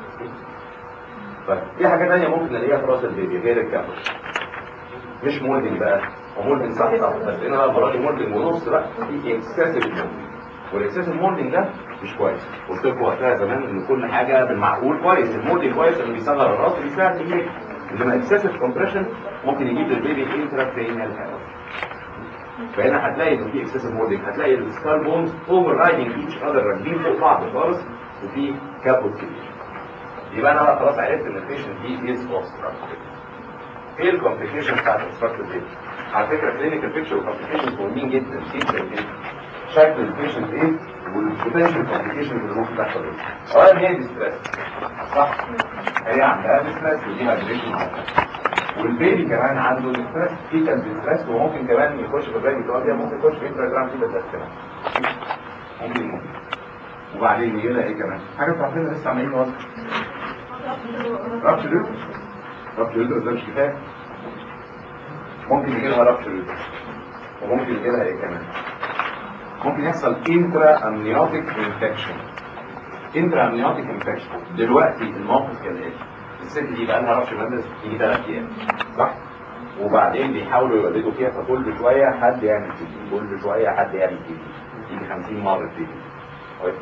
[SPEAKER 1] ففي حاجه ثانيه ممكن نلاقيها في راس البيبي غير الكابوت مش مولدنج بقى هو مولدنج صح صح بس هنا بقى المره دي مولدنج ونص لا في اكسسيف مولدنج والاكسسيف مولدنج ده مش كويس قلت لكم وقتها زمان ان كل حاجه بالمعقول كويس المولدنج كويس اللي بيصغر الراس وبيساعد البيبي انما اكسسيف كومبريشن ممكن يجيب للبيبي انتراكرينال هيرو فهنا هتلاقي ان في اكسسيف مولدنج هتلاقي السكال بونز اوفر رايدنج ايتش اذر راكبين فوق بعض خالص وفي كابوت كبير يبقى انا بقى خلاص عرفت ان البيشنت دي از اوبستراكتيف ايه الكومبليكيشن بتاعت الاوبستراكتيف دي؟ على فكره كلينيكال بيكتشر والكومبليكيشنز مهمين جدا جدا جدا شكل البيشنت ايه والبوتنشال كومبليكيشنز اللي ممكن تحصل ايه اولا هي ديستريس صح هي عندها ديستريس ودي هايدريشن والبيبي كمان عنده ديستريس فيتال ديستريس وممكن كمان يخش في الراجل بتاع ممكن يخش في انتراجرام فيتال ديستريس كمان ممكن يموت وبعدين يجي لها ايه كمان حاجه انتوا عارفينها لسه عمالين نوصل رابش لوتر رابش لوتر ده مش كفايه ممكن يجي لها رابش لوتر وممكن يجي لها ايه كمان ممكن يحصل انترا امنيوتيك انفكشن انترا امنيوتيك انفكشن دلوقتي الموقف كالاتي الست دي بقى لها رابش مدرس تيجي ثلاث ايام صح وبعدين بيحاولوا يولدوا فيها فكل شويه حد يعمل تيجي كل شويه حد يعمل تيجي تيجي 50 مره تيجي كويس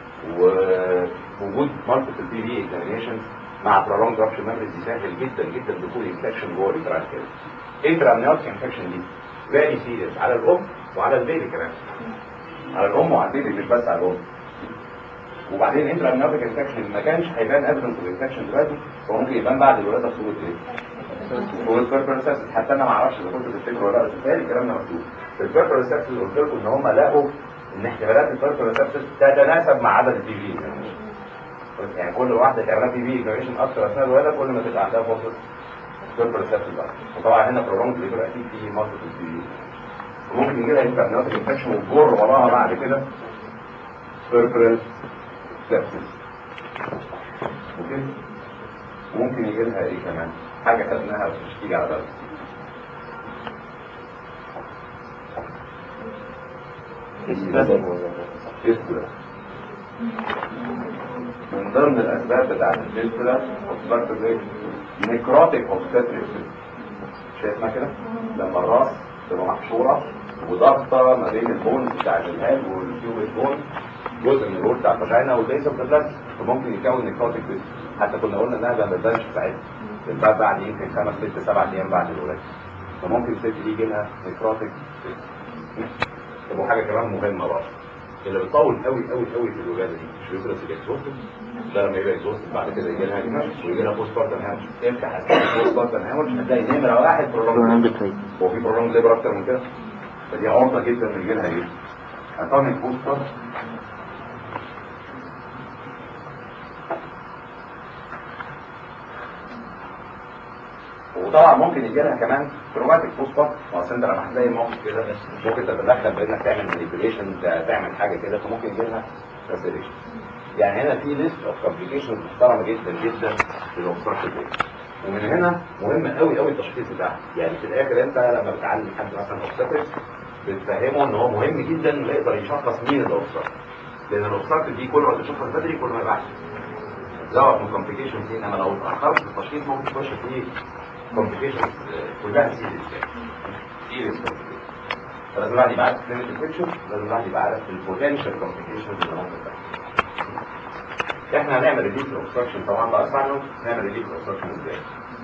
[SPEAKER 1] ووجود مالتيبل بي في اكزامينيشن مع prolonged rupture memories يسهل جدا جدا دخول انفكشن جوه الانترال كده انترا امنيوتيك انفكشن دي فيري سيريس على الام وعلى البيبي كمان على الام وعلى البيبي مش بس على الام وبعدين انترا امنيوتيك انفكشن ما كانش هيبان ايفيدنس الانفكشن دلوقتي هو ممكن يبان بعد الولاده بصوره ايه؟ صوره بيربرسس حتى انا ما اعرفش اذا كنتوا تفتكروا ولا لا بس بيتهيألي الكلام ده مكتوب في البيربرسس قلت لكم ان هم لقوا ان احتمالات البيربرسس تتناسب مع عدد البي في يعني كل واحده تعملها بي في اكزاميشن اكتر اثناء الولاده كل ما تبقى عندها فرصه بيربرسس اكتر وطبعا هنا برولونج ليبر اكيد في مالتيبل بي في وممكن يجي لها انترنيوتيك انفكشن وتجر وراها بعد كده بيربرال سيبسس اوكي ممكن يجي لها ايه كمان حاجه خدناها بس مش تيجي على بالك فيستولا من ضمن الاسباب بتاعت الفيستولا اوبستراكتيف نيكروتيك اوبستريك شايفنا كده لما الراس تبقى محشوره وضغطه ما بين البون بتاع الهاب والكيوبيك بون جزء من الرول بتاع الفاجينا والبيس اوف ذا فممكن يكون نيكروتيك فيستولا حتى كنا قلنا انها ما بتبانش في ساعتها بتبان بعد يمكن خمس ست سبع ايام بعد الولاده فممكن الست دي يجي لها نيكروتيك طب وحاجه كمان مهمه برضه اللي بتطول قوي قوي قوي في الولاده دي مش بيدرس الاكزوستد ده لما يبقى اكزوستد بعد كده يجي لها هيماتش ويجي لها بوست بارتن هامش افتح هتلاقي بوست بارتن هامش هتلاقي نمره واحد برولونج هو في برولونج ليبر اكتر من كده فدي عرضه جدا ان يجي لها ايه؟ اتونيك بوستر وطبعا ممكن يجي لها كمان كروماتيك بوستر اصل انت لما هتلاقي موقف كده ممكن تتدخل بانك تعمل مانيبيوليشن تعمل حاجه كده فممكن يجي لها ريسيريشن يعني هنا في ليست اوف كومبليكيشنز محترمه جدا جدا في الاوبستراكشن ومن هنا مهم قوي قوي التشخيص بتاعها يعني في الاخر انت لما بتعلم حد مثلا اوبستراكشن بتفهمه ان هو مهم جدا انه يقدر يشخص مين الاوبستراكشن لان الاوبستراكشن دي كل ما تشخص بدري كل ما يبقى احسن تزود من كومبليكيشنز دي انما لو اتاخرت في التشخيص ممكن تخش في كومبليكيشنز كلها سيريس سيريس فلازم الواحد يبقى عارف كلينيكال بيكتشر لازم الواحد يبقى عارف البوتنشال كومبليكيشنز اللي ممكن تحصل احنا هنعمل ريليف الاوبستراكشن طبعا بقى اسمع له نعمل ريليف الاوبستراكشن ازاي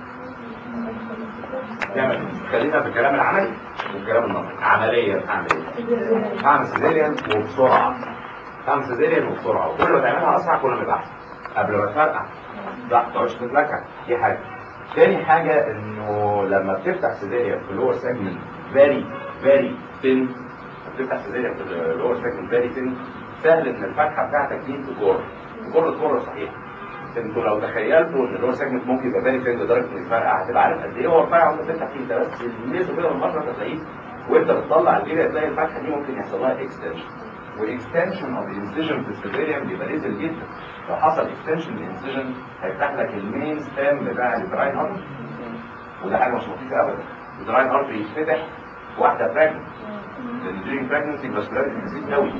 [SPEAKER 1] نعمل خلينا في الكلام العملي والكلام النظري عمليا هعمل ايه؟ هعمل سيزيريان وبسرعه هعمل سيزيريان وبسرعه وكل ما تعملها اسرع كل ما يبقى احسن قبل ما تفرقع لا تقعدش تتلكع دي حاجه تاني حاجة انه لما بتفتح سيزيريا في اللور سيجمنت فيري فيري ثين بتفتح سيزيريا في اللور سيجمنت فيري ثين سهل ان الفتحة بتاعتك دي تجر تجر تجر صحيح انتوا لو تخيلتوا ان اللور سيجمنت ممكن يبقى فيري ثين لدرجة انه يفرقع هتبقى عارف قد ايه هو الفرقع وانت بتفتح فيه انت بس الميزه كده من بره هتلاقيه وانت بتطلع الجيل هتلاقي الفتحة دي ممكن يحصل لها اكستنشن والاكستنشن اوف الانسيجن في السيزيريان بيبقى نزل جدا لو حصل اكستنشن للانسيجن هيفتح لك المين ستام بتاع الدراين ارتري وده حاجه مش لطيفه ابدا الدراين ارتري يتفتح واحده براجننت لان during pregnancy الفاسكولاريتي بتزيد قوي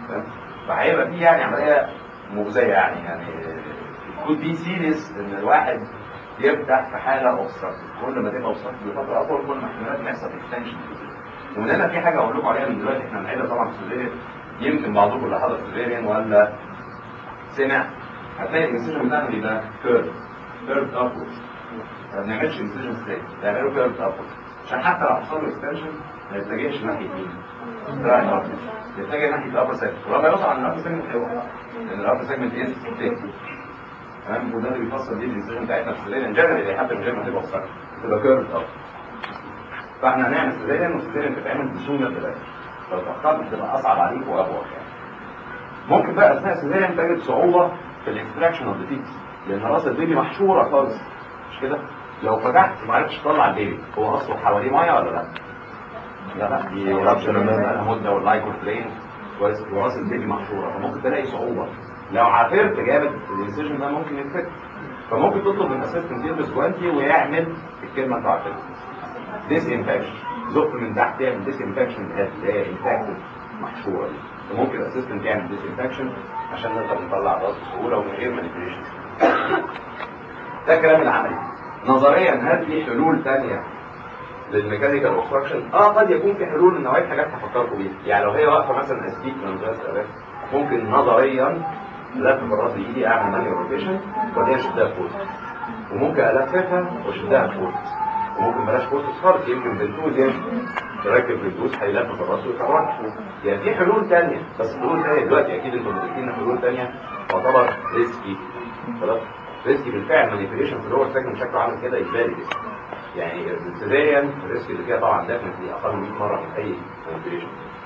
[SPEAKER 1] فهيبقى في يعني عمليه مجزيه يعني يعني could be serious ان الواحد يفتح في حاله اوبستراكتيف كل ما تبقى اوبستراكتيف لفتره اطول كل ما احتمالات يحصل اكستنشن ومن هنا في حاجه اقول لكم عليها من دلوقتي احنا بنعيدها طبعا في السيزيريان يمكن بعضكم اللي حضر سيزيريان ولا سمع هتلاقي الانسيجن بتاعنا بيبقى كيرف كيرف ابورد ما بنعملش انسيجن ستريت بنعمله كيرف ابورد عشان حتى لو حصل له اكستنشن ما يتجهش ناحيه مين؟ دراين ابورد يتجه ناحيه الابر سيجمنت ولما يوصل عند الابر سيجمنت هيوقع لان الابر سيجمنت از ثيك تمام وده اللي بيفسر دي الانسيجن بتاعتنا في السيزيريان جنرالي حتى من غير ما تبقى اوبستراكت تبقى كيرف ابورد فاحنا هنعمل سيزيريان والسيزيريان تتعمل بسهوله دلوقتي لو تختار تبقى اصعب عليك وابوخ يعني ممكن بقى اثناء السيزيريان تجد صعوبه في الاكستراكشن اوف ذا تيتس لان راس البيبي محشوره خالص مش كده لو فتحت ما عرفتش تطلع البيبي هو اصله حواليه ميه ولا لا لا لا دي رابشن مده واللايكور بلين وراس البيبي محشوره فممكن تلاقي صعوبه لو عافرت جامد الانسيجن ده ممكن يتفك فممكن تطلب من اسيستنت يلبس جوانتي ويعمل الكلمه بتاعت ديس انفكشن زق من تحت يعمل ديس انفكشن اللي هي انفكتد محشوره دي فممكن الاسيستنت يعمل ديس انفكشن عشان نقدر نطلع الراس بسهوله ومن غير مانيبيوليشن ده الكلام العملي نظريا هل في حلول ثانيه للميكانيكال اوبستراكشن اه قد يكون في حلول من نوعيه حاجات هفكركم بيها يعني لو هي واقفه مثلا اسبيك من غير استقبال ممكن نظريا الف بالراس بايدي اعمل مانيو روتيشن وبعدين اشدها فوق وممكن الففها واشدها فوق وممكن بلاش فوق خالص يمكن بنتوز يمكن تركب بنتوز هيلف بالراس ويتحرك يعني في حلول ثانيه بس حلول ثانيه دلوقتي اكيد انتم مدركين حلول ثانيه تعتبر ريسكي خلاص ريسكي بالفعل مانيبيوليشن في اللور سيجمنت شكله عامل كده يبالي ريسكي يعني السيزيريان الريسك اللي فيها طبعا ديفنتلي اقل من 100 مره من اي مانيبيوليشن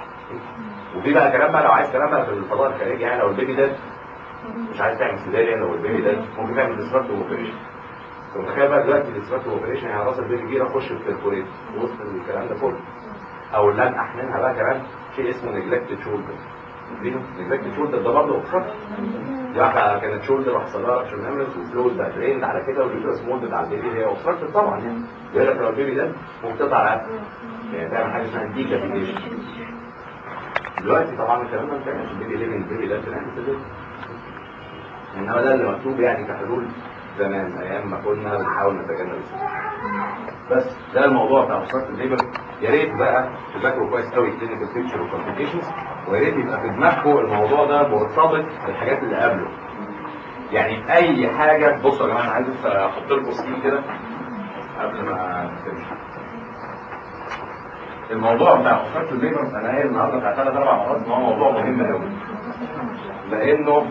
[SPEAKER 1] وفي بقى كلام بقى لو عايز كلام بقى في الفضاء الخارجي يعني لو البيبي ده مش عايز تعمل سيزيريان لو البيبي ده ممكن تعمل ديستراكتيف اوبريشن متخيل بقى دلوقتي الديستراكتيف اوبريشن يعني راس البيبي كبيره اخش في البرفوريت وسط الكلام ده كله او اللي انا احملها بقى كمان شيء اسمه نجلكتد شولدر نجلكتد شولدر ده برضه اوبستراكشن دي واحده كانت شولدر وحصل لها رابشر ميموريز وفلويد بقى دريند على كده واليوترس مولد على البيبي هي اوبستراكتد طبعا يعني يقول لك لو البيبي ده ممكن تقطع رقبته يعني تعمل حاجه اسمها ديكابيتيشن دلوقتي طبعا الكلام ده ما كانش بيبي ليفنج بيبي ده كلام كده انما ده اللي مكتوب يعني كحلول زمان ايام ما كنا بنحاول نتجنب بس ده الموضوع بتاع مشترك الليبر يا ريت بقى تذاكروا كويس قوي الكلينيكال بيكتشر والكومبليكيشنز ويا ريت يبقى في دماغكم الموضوع ده مرتبط بالحاجات اللي قبله يعني اي حاجه بصوا يا جماعه انا عايز بس احط لكم سكين كده قبل ما نبتدي الموضوع بتاع مشترك الليبر انا قايل النهارده بتاع ثلاث اربع مرات ان هو موضوع مهم قوي لانه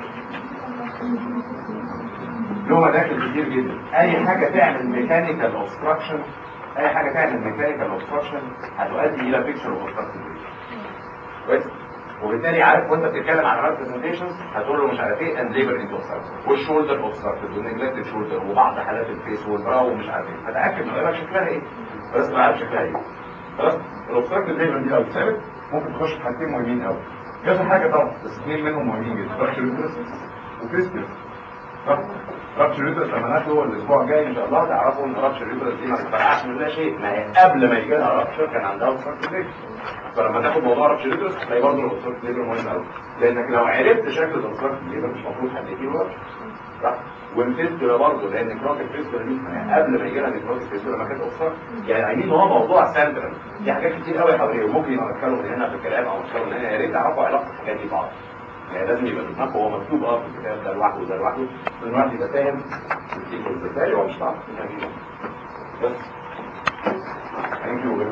[SPEAKER 1] له مداخل كتير جدا اي حاجه تعمل ميكانيكال اوبستراكشن اي حاجه تعمل ميكانيكال اوبستراكشن هتؤدي الى بيكتشر اوبستراكشن كويس وبالتالي عارف وانت بتتكلم عن ريبريزنتيشنز هتقول له مش عارف ايه اند ليبر انت اوبستراكشن والشولدر اوبستراكتد والنجلكتد شولدر وبعض حالات الفيس والبراو ومش عارف ايه فتاكد من غيرك شكلها ايه بس ما عارف شكلها ايه خلاص الاوبستراكتد ليبر دي لو اتثبت ممكن تخش في حاجتين مهمين قوي كذا حاجه طبعا بس اثنين منهم مهمين جدا رابشر وكريستيان رابشر ريدرس لما ناخده الاسبوع الجاي ان شاء الله تعرفوا ان رابشر ريدرس دي ما بتفرقعش منها شيء ما هي قبل ما يجي لها رابشر كان عندها اوبستراكتد ليبر فلما تاخد موضوع رابشر ريدرس هتلاقي برضه الاوبستراكتد ليبر مهم قوي لانك لو عرفت شكل الاوبستراكتد ليبر مش المفروض حد يجيله رابشر صح والفيستولا برضه لان كروتيك فيستولا دي ما هي قبل ما يجي لها نيكروتيك فيستولا ما كانت اوبستراكتد يعني عايزين هو موضوع سنترال في حاجات كتير قوي حواليه وممكن يبقى نتكلم من هنا في الكلام او نتكلم من هنا يا ريت تعرفوا علاقه الحاجات دي ببعض يعني لازم يبقى في دماغه هو مكتوب اه في الكتاب ده لوحده وده لوحده عشان الواحد يبقى فاهم السيكونس ازاي هو مش صعب يعني بس ثانك يو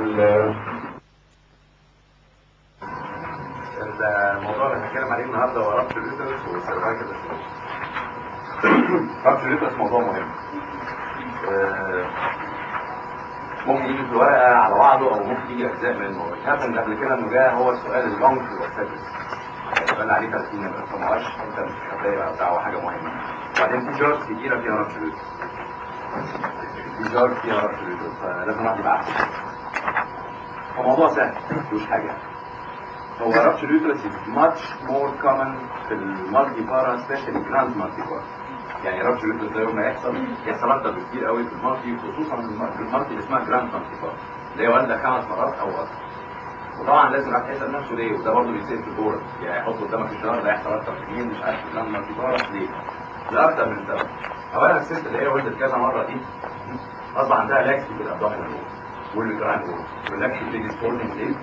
[SPEAKER 1] الموضوع اللي هنتكلم عليه النهارده هو ربط الريترس والسيرفايكال ربط الريترس موضوع مهم آه، ممكن يجي في الورقه على بعضه او ممكن يجي اجزاء منه هاخد قبل كده انه ده هو السؤال اللونج والسادس السؤال عليه 30 ما تفهموهاش انت مش هتلاقي بتاع حاجه مهمه وبعدين في جارز كتيره فيها ربط الريترس في جارز فيها ربط الريترس فلازم واحد يبقى احسن هو موضوع سهل مش حاجه هو رابشر يوترس is much more common في المالتي بارا سبيشالي جراند مالتي بارا يعني رابشر يوترس ده يوم ما يحصل يحصل اكتر بكتير قوي في المالتي خصوصا في الم- في المالتي اللي اسمها جراند مالتي بارا اللي هي والده خمس مرات او اكتر وطبعا لازم الواحد يسال نفسه ليه وده برضه بيصير في الكوره يعني يحط قدامك الشهر ده يحصل اكتر في مين مش عارف جراند مالتي بارا ليه؟ لاكتر من سبب اولا الست اللي هي ولدت كذا مره دي اصبح عندها لاكسي في الابدومينال والميكران واللاكسي بتيجي سبورتنج ليه؟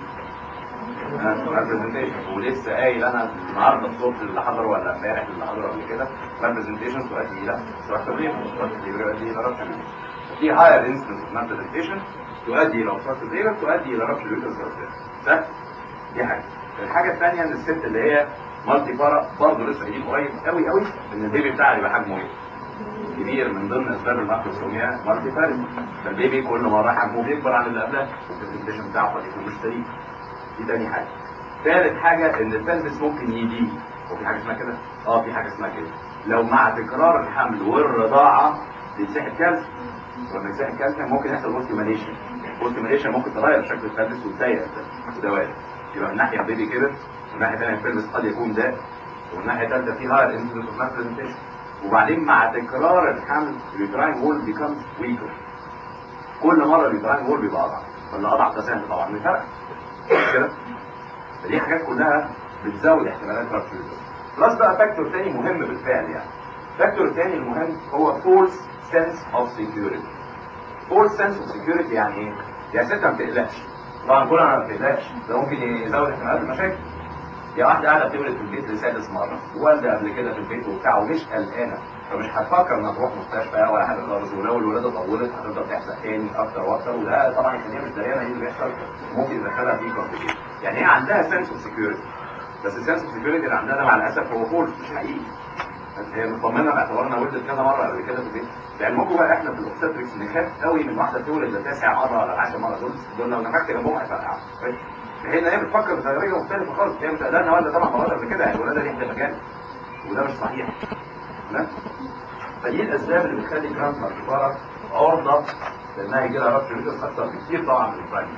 [SPEAKER 1] ريبريزنتيشن ولسه قايل انا النهارده الصبح اللي حضر ولا امبارح اللي حضر قبل كده ريبريزنتيشن تؤدي الى سواء تغيير تؤدي الى رابشر في هاير انستنس اوف ريبريزنتيشن تؤدي الى اوبستراكتيف ليبر تؤدي الى رابشر يوترس ده دي حاجه الحاجه الثانيه ان الست اللي هي مالتي بارا برضه لسه قايلين قريب قوي قوي ان البيبي بتاعها يبقى حجمه ايه كبير من ضمن اسباب الماكروسوميا مالتي بارا فالبيبي كل مره حجمه بيكبر عن اللي قبلها والبرزنتيشن بتاعه قد يكون مش سليم دي تاني حاجة ثالث حاجة ان البلبس ممكن يضيق وفي حاجة اسمها كده اه في حاجة اسمها كده لو مع تكرار الحمل والرضاعة بيتسحب كالسيوم ولما يتسحب كالسيوم ممكن يحصل اوستيماليشن اوستيماليشن ممكن تغير شكل البلبس وتضيق البلبس وده وارد يبقى من ناحية البيبي كده ومن ناحية ثانية البلبس قد يكون ده ومن ناحية ثالثة في هاير انسلين اوف برزنتيشن وبعدين مع تكرار الحمل اليوتراين وول بيكمز ويكر كل مرة اليوتراين وول بيبقى اضعف فاللي اضعف ده سهل طبعا بيفرق كده فدي حاجات كلها بتزود احتمالات رابشر بلس بقى فاكتور تاني مهم بالفعل يعني فاكتور تاني المهم هو فولس سنس اوف سيكيورتي فولس سنس اوف سيكيورتي يعني ايه؟ يا ست ما بتقلقش طبعا كلنا ما بتقلقش ده ممكن يزود احتمالات المشاكل يا واحده قاعده بتولد في البيت لسادس مره والده قبل كده في البيت وبتاع ومش قلقانه فمش هتفكر انها تروح مستشفى ولا حاجه خالص ولو الولاده طولت هتفضل تحزق تاني اكتر واكتر وده طبعا يخليها مش دريانه ايه اللي بيحصل ممكن يدخلها في كومبليكيشن يعني هي عندها سنس اوف سكيورتي بس السنس اوف سكيورتي اللي عندها ده مع الاسف هو فولس مش حقيقي هي مطمنه باعتبارنا ولدت كذا مره قبل كده في البيت لعلمكم بقى احنا في الاوبستريكس نخاف قوي من واحده تولد لتاسع مره ولا 10 مره دول دول لو نفخت جنبهم هيفرقعوا هي هي بتفكر بطريقه مختلفه خالص هي متقدرنا والده طبعا مرات قبل كده يعني الولاده دي احنا مجال وده مش صحيح تمام فدي الاسباب اللي بتخلي جراند ماركبارا عرضه لانها يجي لها رابشر يوترس اكتر بكتير طبعا من البرايم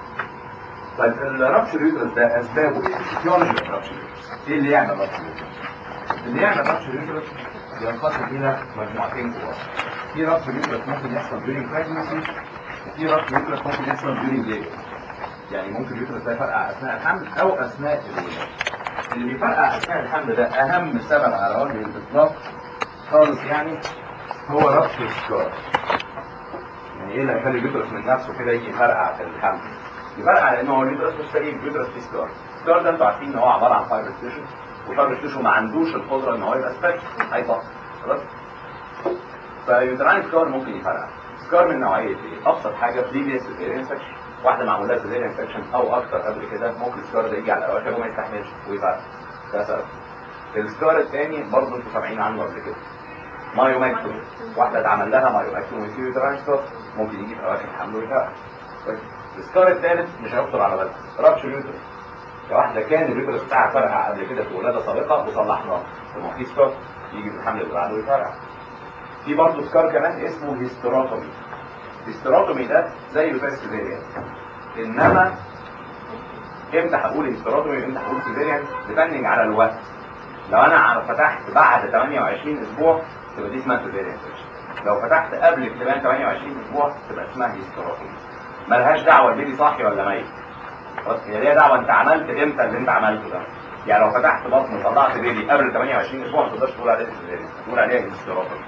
[SPEAKER 1] طيب الرابشر يوترس ده اسبابه ايه؟ فيولوجي الرابشر ايه اللي يعمل رابشر يوترس؟ اللي يعمل رابشر يوترس ينقسم الى مجموعتين كبار في رابشر يوترس ممكن يحصل during pregnancy وفي رابشر يوترس ممكن يحصل during labor يعني ممكن اليوترس ده يفرقع اثناء الحمل او اثناء الولاده اللي بيفرقع اثناء الحمل ده اهم سبب على وجه الاطلاق خالص يعني هو ربط السكار يعني ايه اللي هيخلي اليوترس من نفسه كده يجي يفرقع في الحمل يفرقع لان هو اليوترس مش سليم اليوترس فيه سكار السكار ده انتوا عارفين ان هو عباره عن فايبر تيشو وفايبر تيشو ما عندوش القدره ان هو يبقى سبيك هيطق خلاص فيوتراين سكار ممكن يفرقع سكار من نوعيه ايه ابسط حاجه بريفيس انفكشن واحده معموله سيزيريان انفكشن او اكتر قبل كده ممكن السكار ده يجي على الاواخر وما يستحملش ويفرقع ده سبب السكار الثاني برضه انتوا سامعين عنه قبل كده مايوماكتومي واحده اتعمل لها مايوماكتومي في يوتراين سكار ممكن يجي في اواخر الحمل ويفرقع طيب. السكار الثالث مش هيخطر على بالك رابش اليوترس واحده كان اليوترس بتاعها فرقع قبل كده في ولاده سابقه وصلحناه طب ما في سكار يجي في الحمل اللي بعده ويفرقع في برضه سكار كمان اسمه هيستيروتومي الهيستيروتومي ده زيه زي السيزيريان انما امتى هقول هيستيروتومي وامتى هقول سيزيريان ديبندنج على الوقت لو انا فتحت بعد 28 اسبوع تبقى دي اسمها سيزيريان لو فتحت قبل اكتمال 28 اسبوع تبقى اسمها هيستيروتومي ملهاش دعوه البيبي صاحي ولا ميت خلاص هي ليها دعوه انت عملت امتى اللي انت عملته ده يعني لو فتحت بطن وطلعت بيبي قبل 28 اسبوع ما تقدرش تقول عليه سيزيريان تقول عليها هيستيروتومي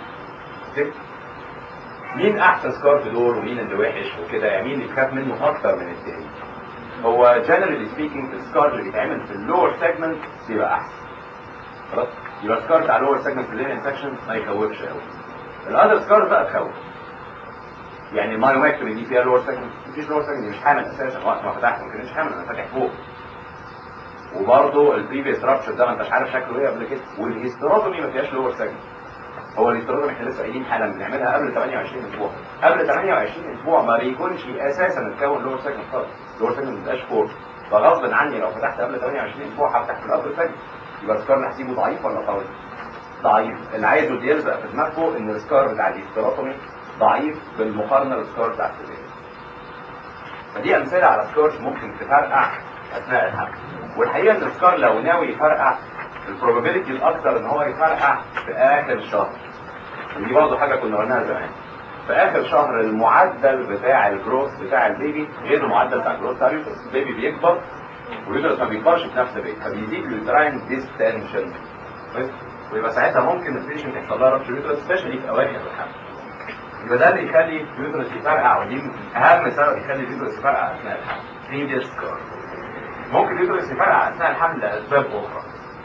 [SPEAKER 1] مين احسن سكار في دول ومين اللي وحش وكده يعني مين اللي يخاف منه اكتر من التاني هو جنرالي سبيكينج السكار اللي بيتعمل في اللور سيجمنت بيبقى احسن خلاص يبقى السكار بتاع اللور سيجمنت في انفكشن ما يخوفش قوي الاذر سكار بقى تخوف يعني المايوماكتومي دي فيها لور سيجمنت مفيش لور سيجمنت مش حامل اساسا وقت ما فتحت ما كانش حامل انا فاتح فوق وبرضه البريفيس رابشر ده ما انتش عارف شكله ايه قبل كده والهيستيروتومي ما فيهاش لور سيجمنت هو الاستراتيجي احنا لسه قايلين حالا بنعملها قبل 28 اسبوع قبل 28 اسبوع ما بيكونش اساسا اتكون لور سيجمنت خالص لور سيجمنت ما بيبقاش فور فغصب عني لو فتحت قبل 28 اسبوع هفتح في الابر سيجمنت يبقى السكار اللي هسيبه ضعيف ولا قوي؟ ضعيف اللي عايزه يلزق في دماغه ان السكار بتاع الاستراتومي ضعيف بالمقارنه بالسكار بتاع السيزيريان فدي امثله على سكارز ممكن تفرقع اثناء الحمل والحقيقه ان السكار لو ناوي يفرقع البروبابيلتي الاكثر ان هو يفرقع في اخر شهر ودي برضه حاجه كنا قلناها زمان في اخر شهر المعدل بتاع الجروث بتاع البيبي غير المعدل بتاع الجروث بتاع اليوترس البيبي بيكبر واليوترس ما بيكبرش في نفس الريت فبيزيد اليوتراين ديستنشن ويبقى ساعتها ممكن البيشنت يحصل لها رابش اليوترس سبيشالي في اواخر الحمل يبقى ده اللي يخلي اليوترس يفرقع ودي اهم سبب يخلي اليوترس يفرقع اثناء الحمل بريفيس سكار ممكن اليوترس يفرقع اثناء الحمل لاسباب اخرى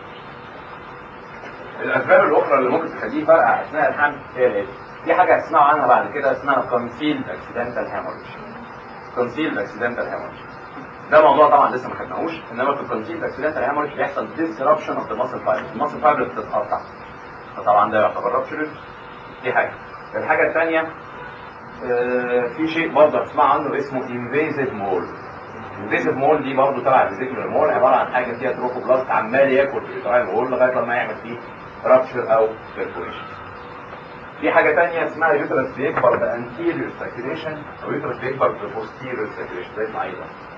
[SPEAKER 1] الاسباب الاخرى اللي ممكن تخليه يفرقع اثناء الحمل هي الايه؟ دي حاجه هتسمعوا عنها بعد كده اسمها كونسيلد اكسيدنتال هيموريج كونسيلد اكسيدنتال هيموريج ده موضوع طبعا لسه ما خدناهوش انما في الكونسيلد اكسيدنتال هيموريج بيحصل ديسربشن اوف ذا ماسل فايبر الماسل فايبر بتتقطع فطبعا ده يعتبر رابشر دي حاجه الحاجه الثانيه آه في شيء برضه هتسمع عنه اسمه انفيزيف مول الفيزيف مول دي برضه تبع الفيزيكولار مول عباره عن حاجه فيها تروفوبلاست عمال ياكل في اليوتراين مول لغايه لما يعمل فيه رابشر او بيرفوريشن في حاجه ثانيه اسمها يوترس بيكبر بانتيريور سيركيليشن او يوترس بيكبر ببوستيريور سيركيليشن زي المعيده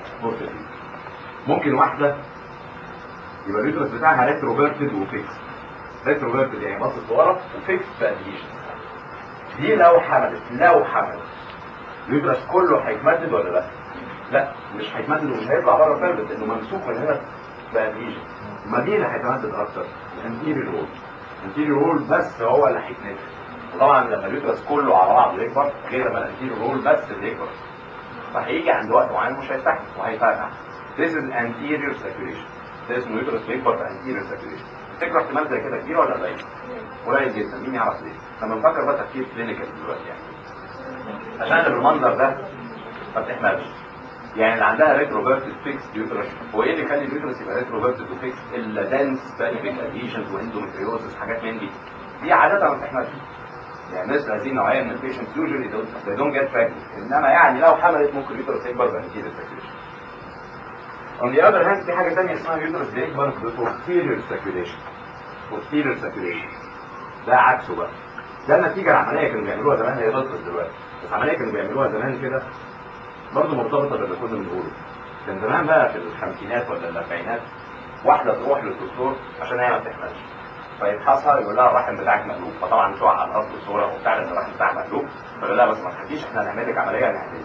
[SPEAKER 1] ممكن واحده يبقى اليوترس بتاعها ريتروفيرتد وفيكس ريتروفيرتد يعني باصص لورا وفيكس باديشن دي لو حملت لو حملت اليوترس كله هيتمدد ولا لا؟ لا مش هيتمدد ومش هيطلع بره الفلبس لانه ممسوك من هنا باديشن ما دي اللي هيتمدد اكتر الانتيريور وول الانتيريور وول بس هو اللي هيتمدد وطبعا لما اليوترس كله على بعضه يكبر غير لما الانتيريور وول بس اللي يكبر فهيجي عند وقت معين مش هيستحمل وهيفرقع This is anterior circulation ده اسمه يوترس بيكبر في anterior circulation تفتكروا احتمال زي كده كبير ولا قليل؟ قليل جدا مين يعرف ليه؟ لما نفكر بقى تفكير كلينيكال دلوقتي يعني عشان بالمنظر ده ما بتحملش يعني اللي عندها ريتروفيرتد فيكس يوترس هو ايه اللي يخلي اليوترس يبقى ريتروفيرتد وفيكس الا دانس بالفيك اديشنز واندومتريوزس حاجات من دي دي عاده ما بتحملش يعني ناس هذه النوعيه من البيشنتس يوجوالي they don't get pregnant انما يعني لو حملت ممكن اليوترس يكبر بانتيريور سيركيليشن On the other hand في حاجه ثانيه اسمها يوترس بيكبر ببوستيريور سيركيليشن posterior circulation ده عكسه بقى ده النتيجه العمليه كانوا بيعملوها زمان هي بطلت دلوقتي بس عمليه كانوا بيعملوها زمان كده برضه مرتبطه باللي كنا بنقوله كان زمان بقى في الخمسينات ولا الاربعينات واحده تروح للدكتور عشان هي ما بتحملش فيفحصها يقول لها الرحم بتاعك مقلوب فطبعا تقع على الارض الصوره وبتاع ان الرحم بتاعك مقلوب فيقول لها بس ما تخافيش احنا هنعمل لك عمليه هنعمله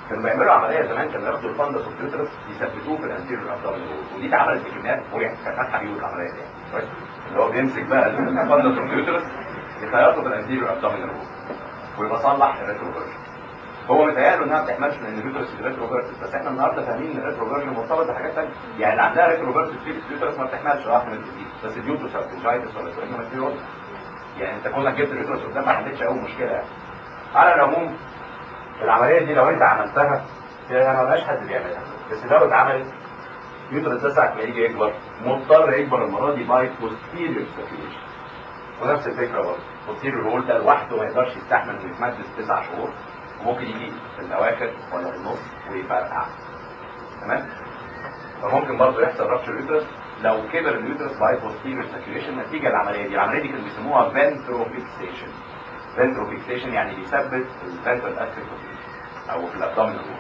[SPEAKER 1] كانوا بيعملوا عمليه زمان كانوا ياخدوا الفندس واليوترس يثبتوه في الانتيريور ابدومينال وول ودي اتعملت بكميات مرعبه كانت فاتحه بيوت العمليه دي يعني كويس اللي هو بيمسك بقى الفندس واليوترس يخيطه في الانتيريور ابدومينال وول ويبقى صلح الريتروفيرجن هو متهيأله انها ما بتحملش ان اليوترس ريتروفيرجن بس احنا النهارده فاهمين ان الريتروفيرجن مرتبط بحاجات ثانيه يعني اللي عندها ريتروفيرجن في اليوترس ما بتحملش واحد من الجديد بس اليوترس او الجايتس ولا السورينوماتيول يعني انت كونك جبت اليوترس قدام ما حلتش اول مشكله يعني على العموم العمليه دي لو انت عملتها هي ما بقاش حد بيعملها بس لو اتعملت اليوترس ده ساعه ما يجي يكبر مضطر يكبر المره دي باي بوستيريور سيركيليشن ونفس الفكره برضه بوستيريور هول ده لوحده ما يقدرش يستحمل انه يتمدد تسع شهور وممكن يجي في الاواخر ولا في النص ويفرقع تمام فممكن برضه يحصل رابشر اليوترس لو كبر اليوترس باي بوستيريور سيركيليشن نتيجه العمليه دي العمليه دي كانوا بيسموها فنتروفيكسيشن فنتروفيكسيشن يعني بيثبت الفنترال اسبكت او في الابدومينال وول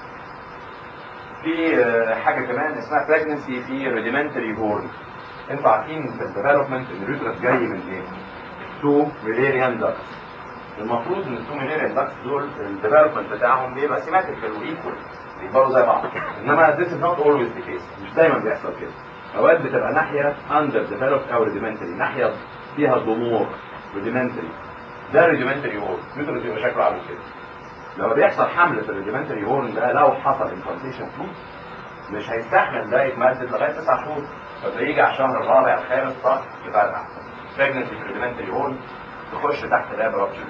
[SPEAKER 1] في آه، حاجه كمان اسمها pregnancy في ريديمنتري هورن انتوا عارفين في الديفلوبمنت ان اليوترس جاي من ايه؟ تو ميليريان داكس المفروض ان التو ميليريان داكس دول الديفلوبمنت بتاعهم بيبقى سيماتريكال وايكوال بيكبروا زي بعض انما this is not always the case مش دايما بيحصل كده اوقات بتبقى ناحيه under developed او rudimentary ناحيه فيها ضمور rudimentary ده rudimentary هورن اليوترس بيبقى شكله عامل كده لما بيحصل حمل في الريديمنتري هورن ده لو حصل امبلانتيشن فيه مش هيستحمل ده يتمدد لغايه تسع شهور فبيجي على الشهر الرابع الخامس صح يفرقع بريجنسي في الريديمنتري هورن تخش تحت باب رابشر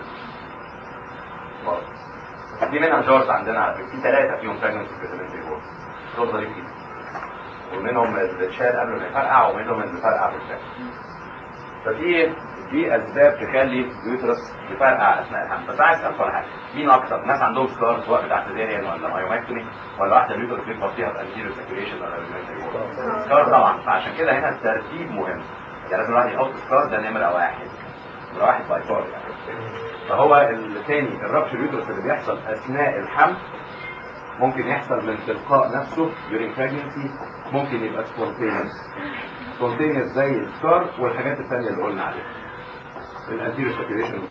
[SPEAKER 1] دي منها جارز عندنا على فكره في ثلاثه فيهم بريجنسي في الريديمنتري هورن دول ظريف جدا ومنهم اللي اتشال قبل ما يفرقع ومنهم اللي فرقع بالفعل ففي دي اسباب تخلي اليوترس يفرقع اثناء الحمل بس عايز اسال على حاجه مين اكتر ناس عندهم سكار سواء بتاع سيزيريان ولا مايوماكتومي ولا واحده اليوترس بيكبر فيها بانتيريو سيركيوليشن ولا ريجمنتري سكار طبعا فعشان كده هنا الترتيب مهم يعني لازم الواحد يحط سكار ده نمره واحد نمره واحد باي فار يعني فهو الثاني الرابشر اليوترس اللي بيحصل اثناء الحمل ممكن يحصل من تلقاء نفسه during pregnancy ممكن يبقى spontaneous spontaneous زي السكار والحاجات الثانيه اللي قلنا عليها الانتيريو سيركيوليشن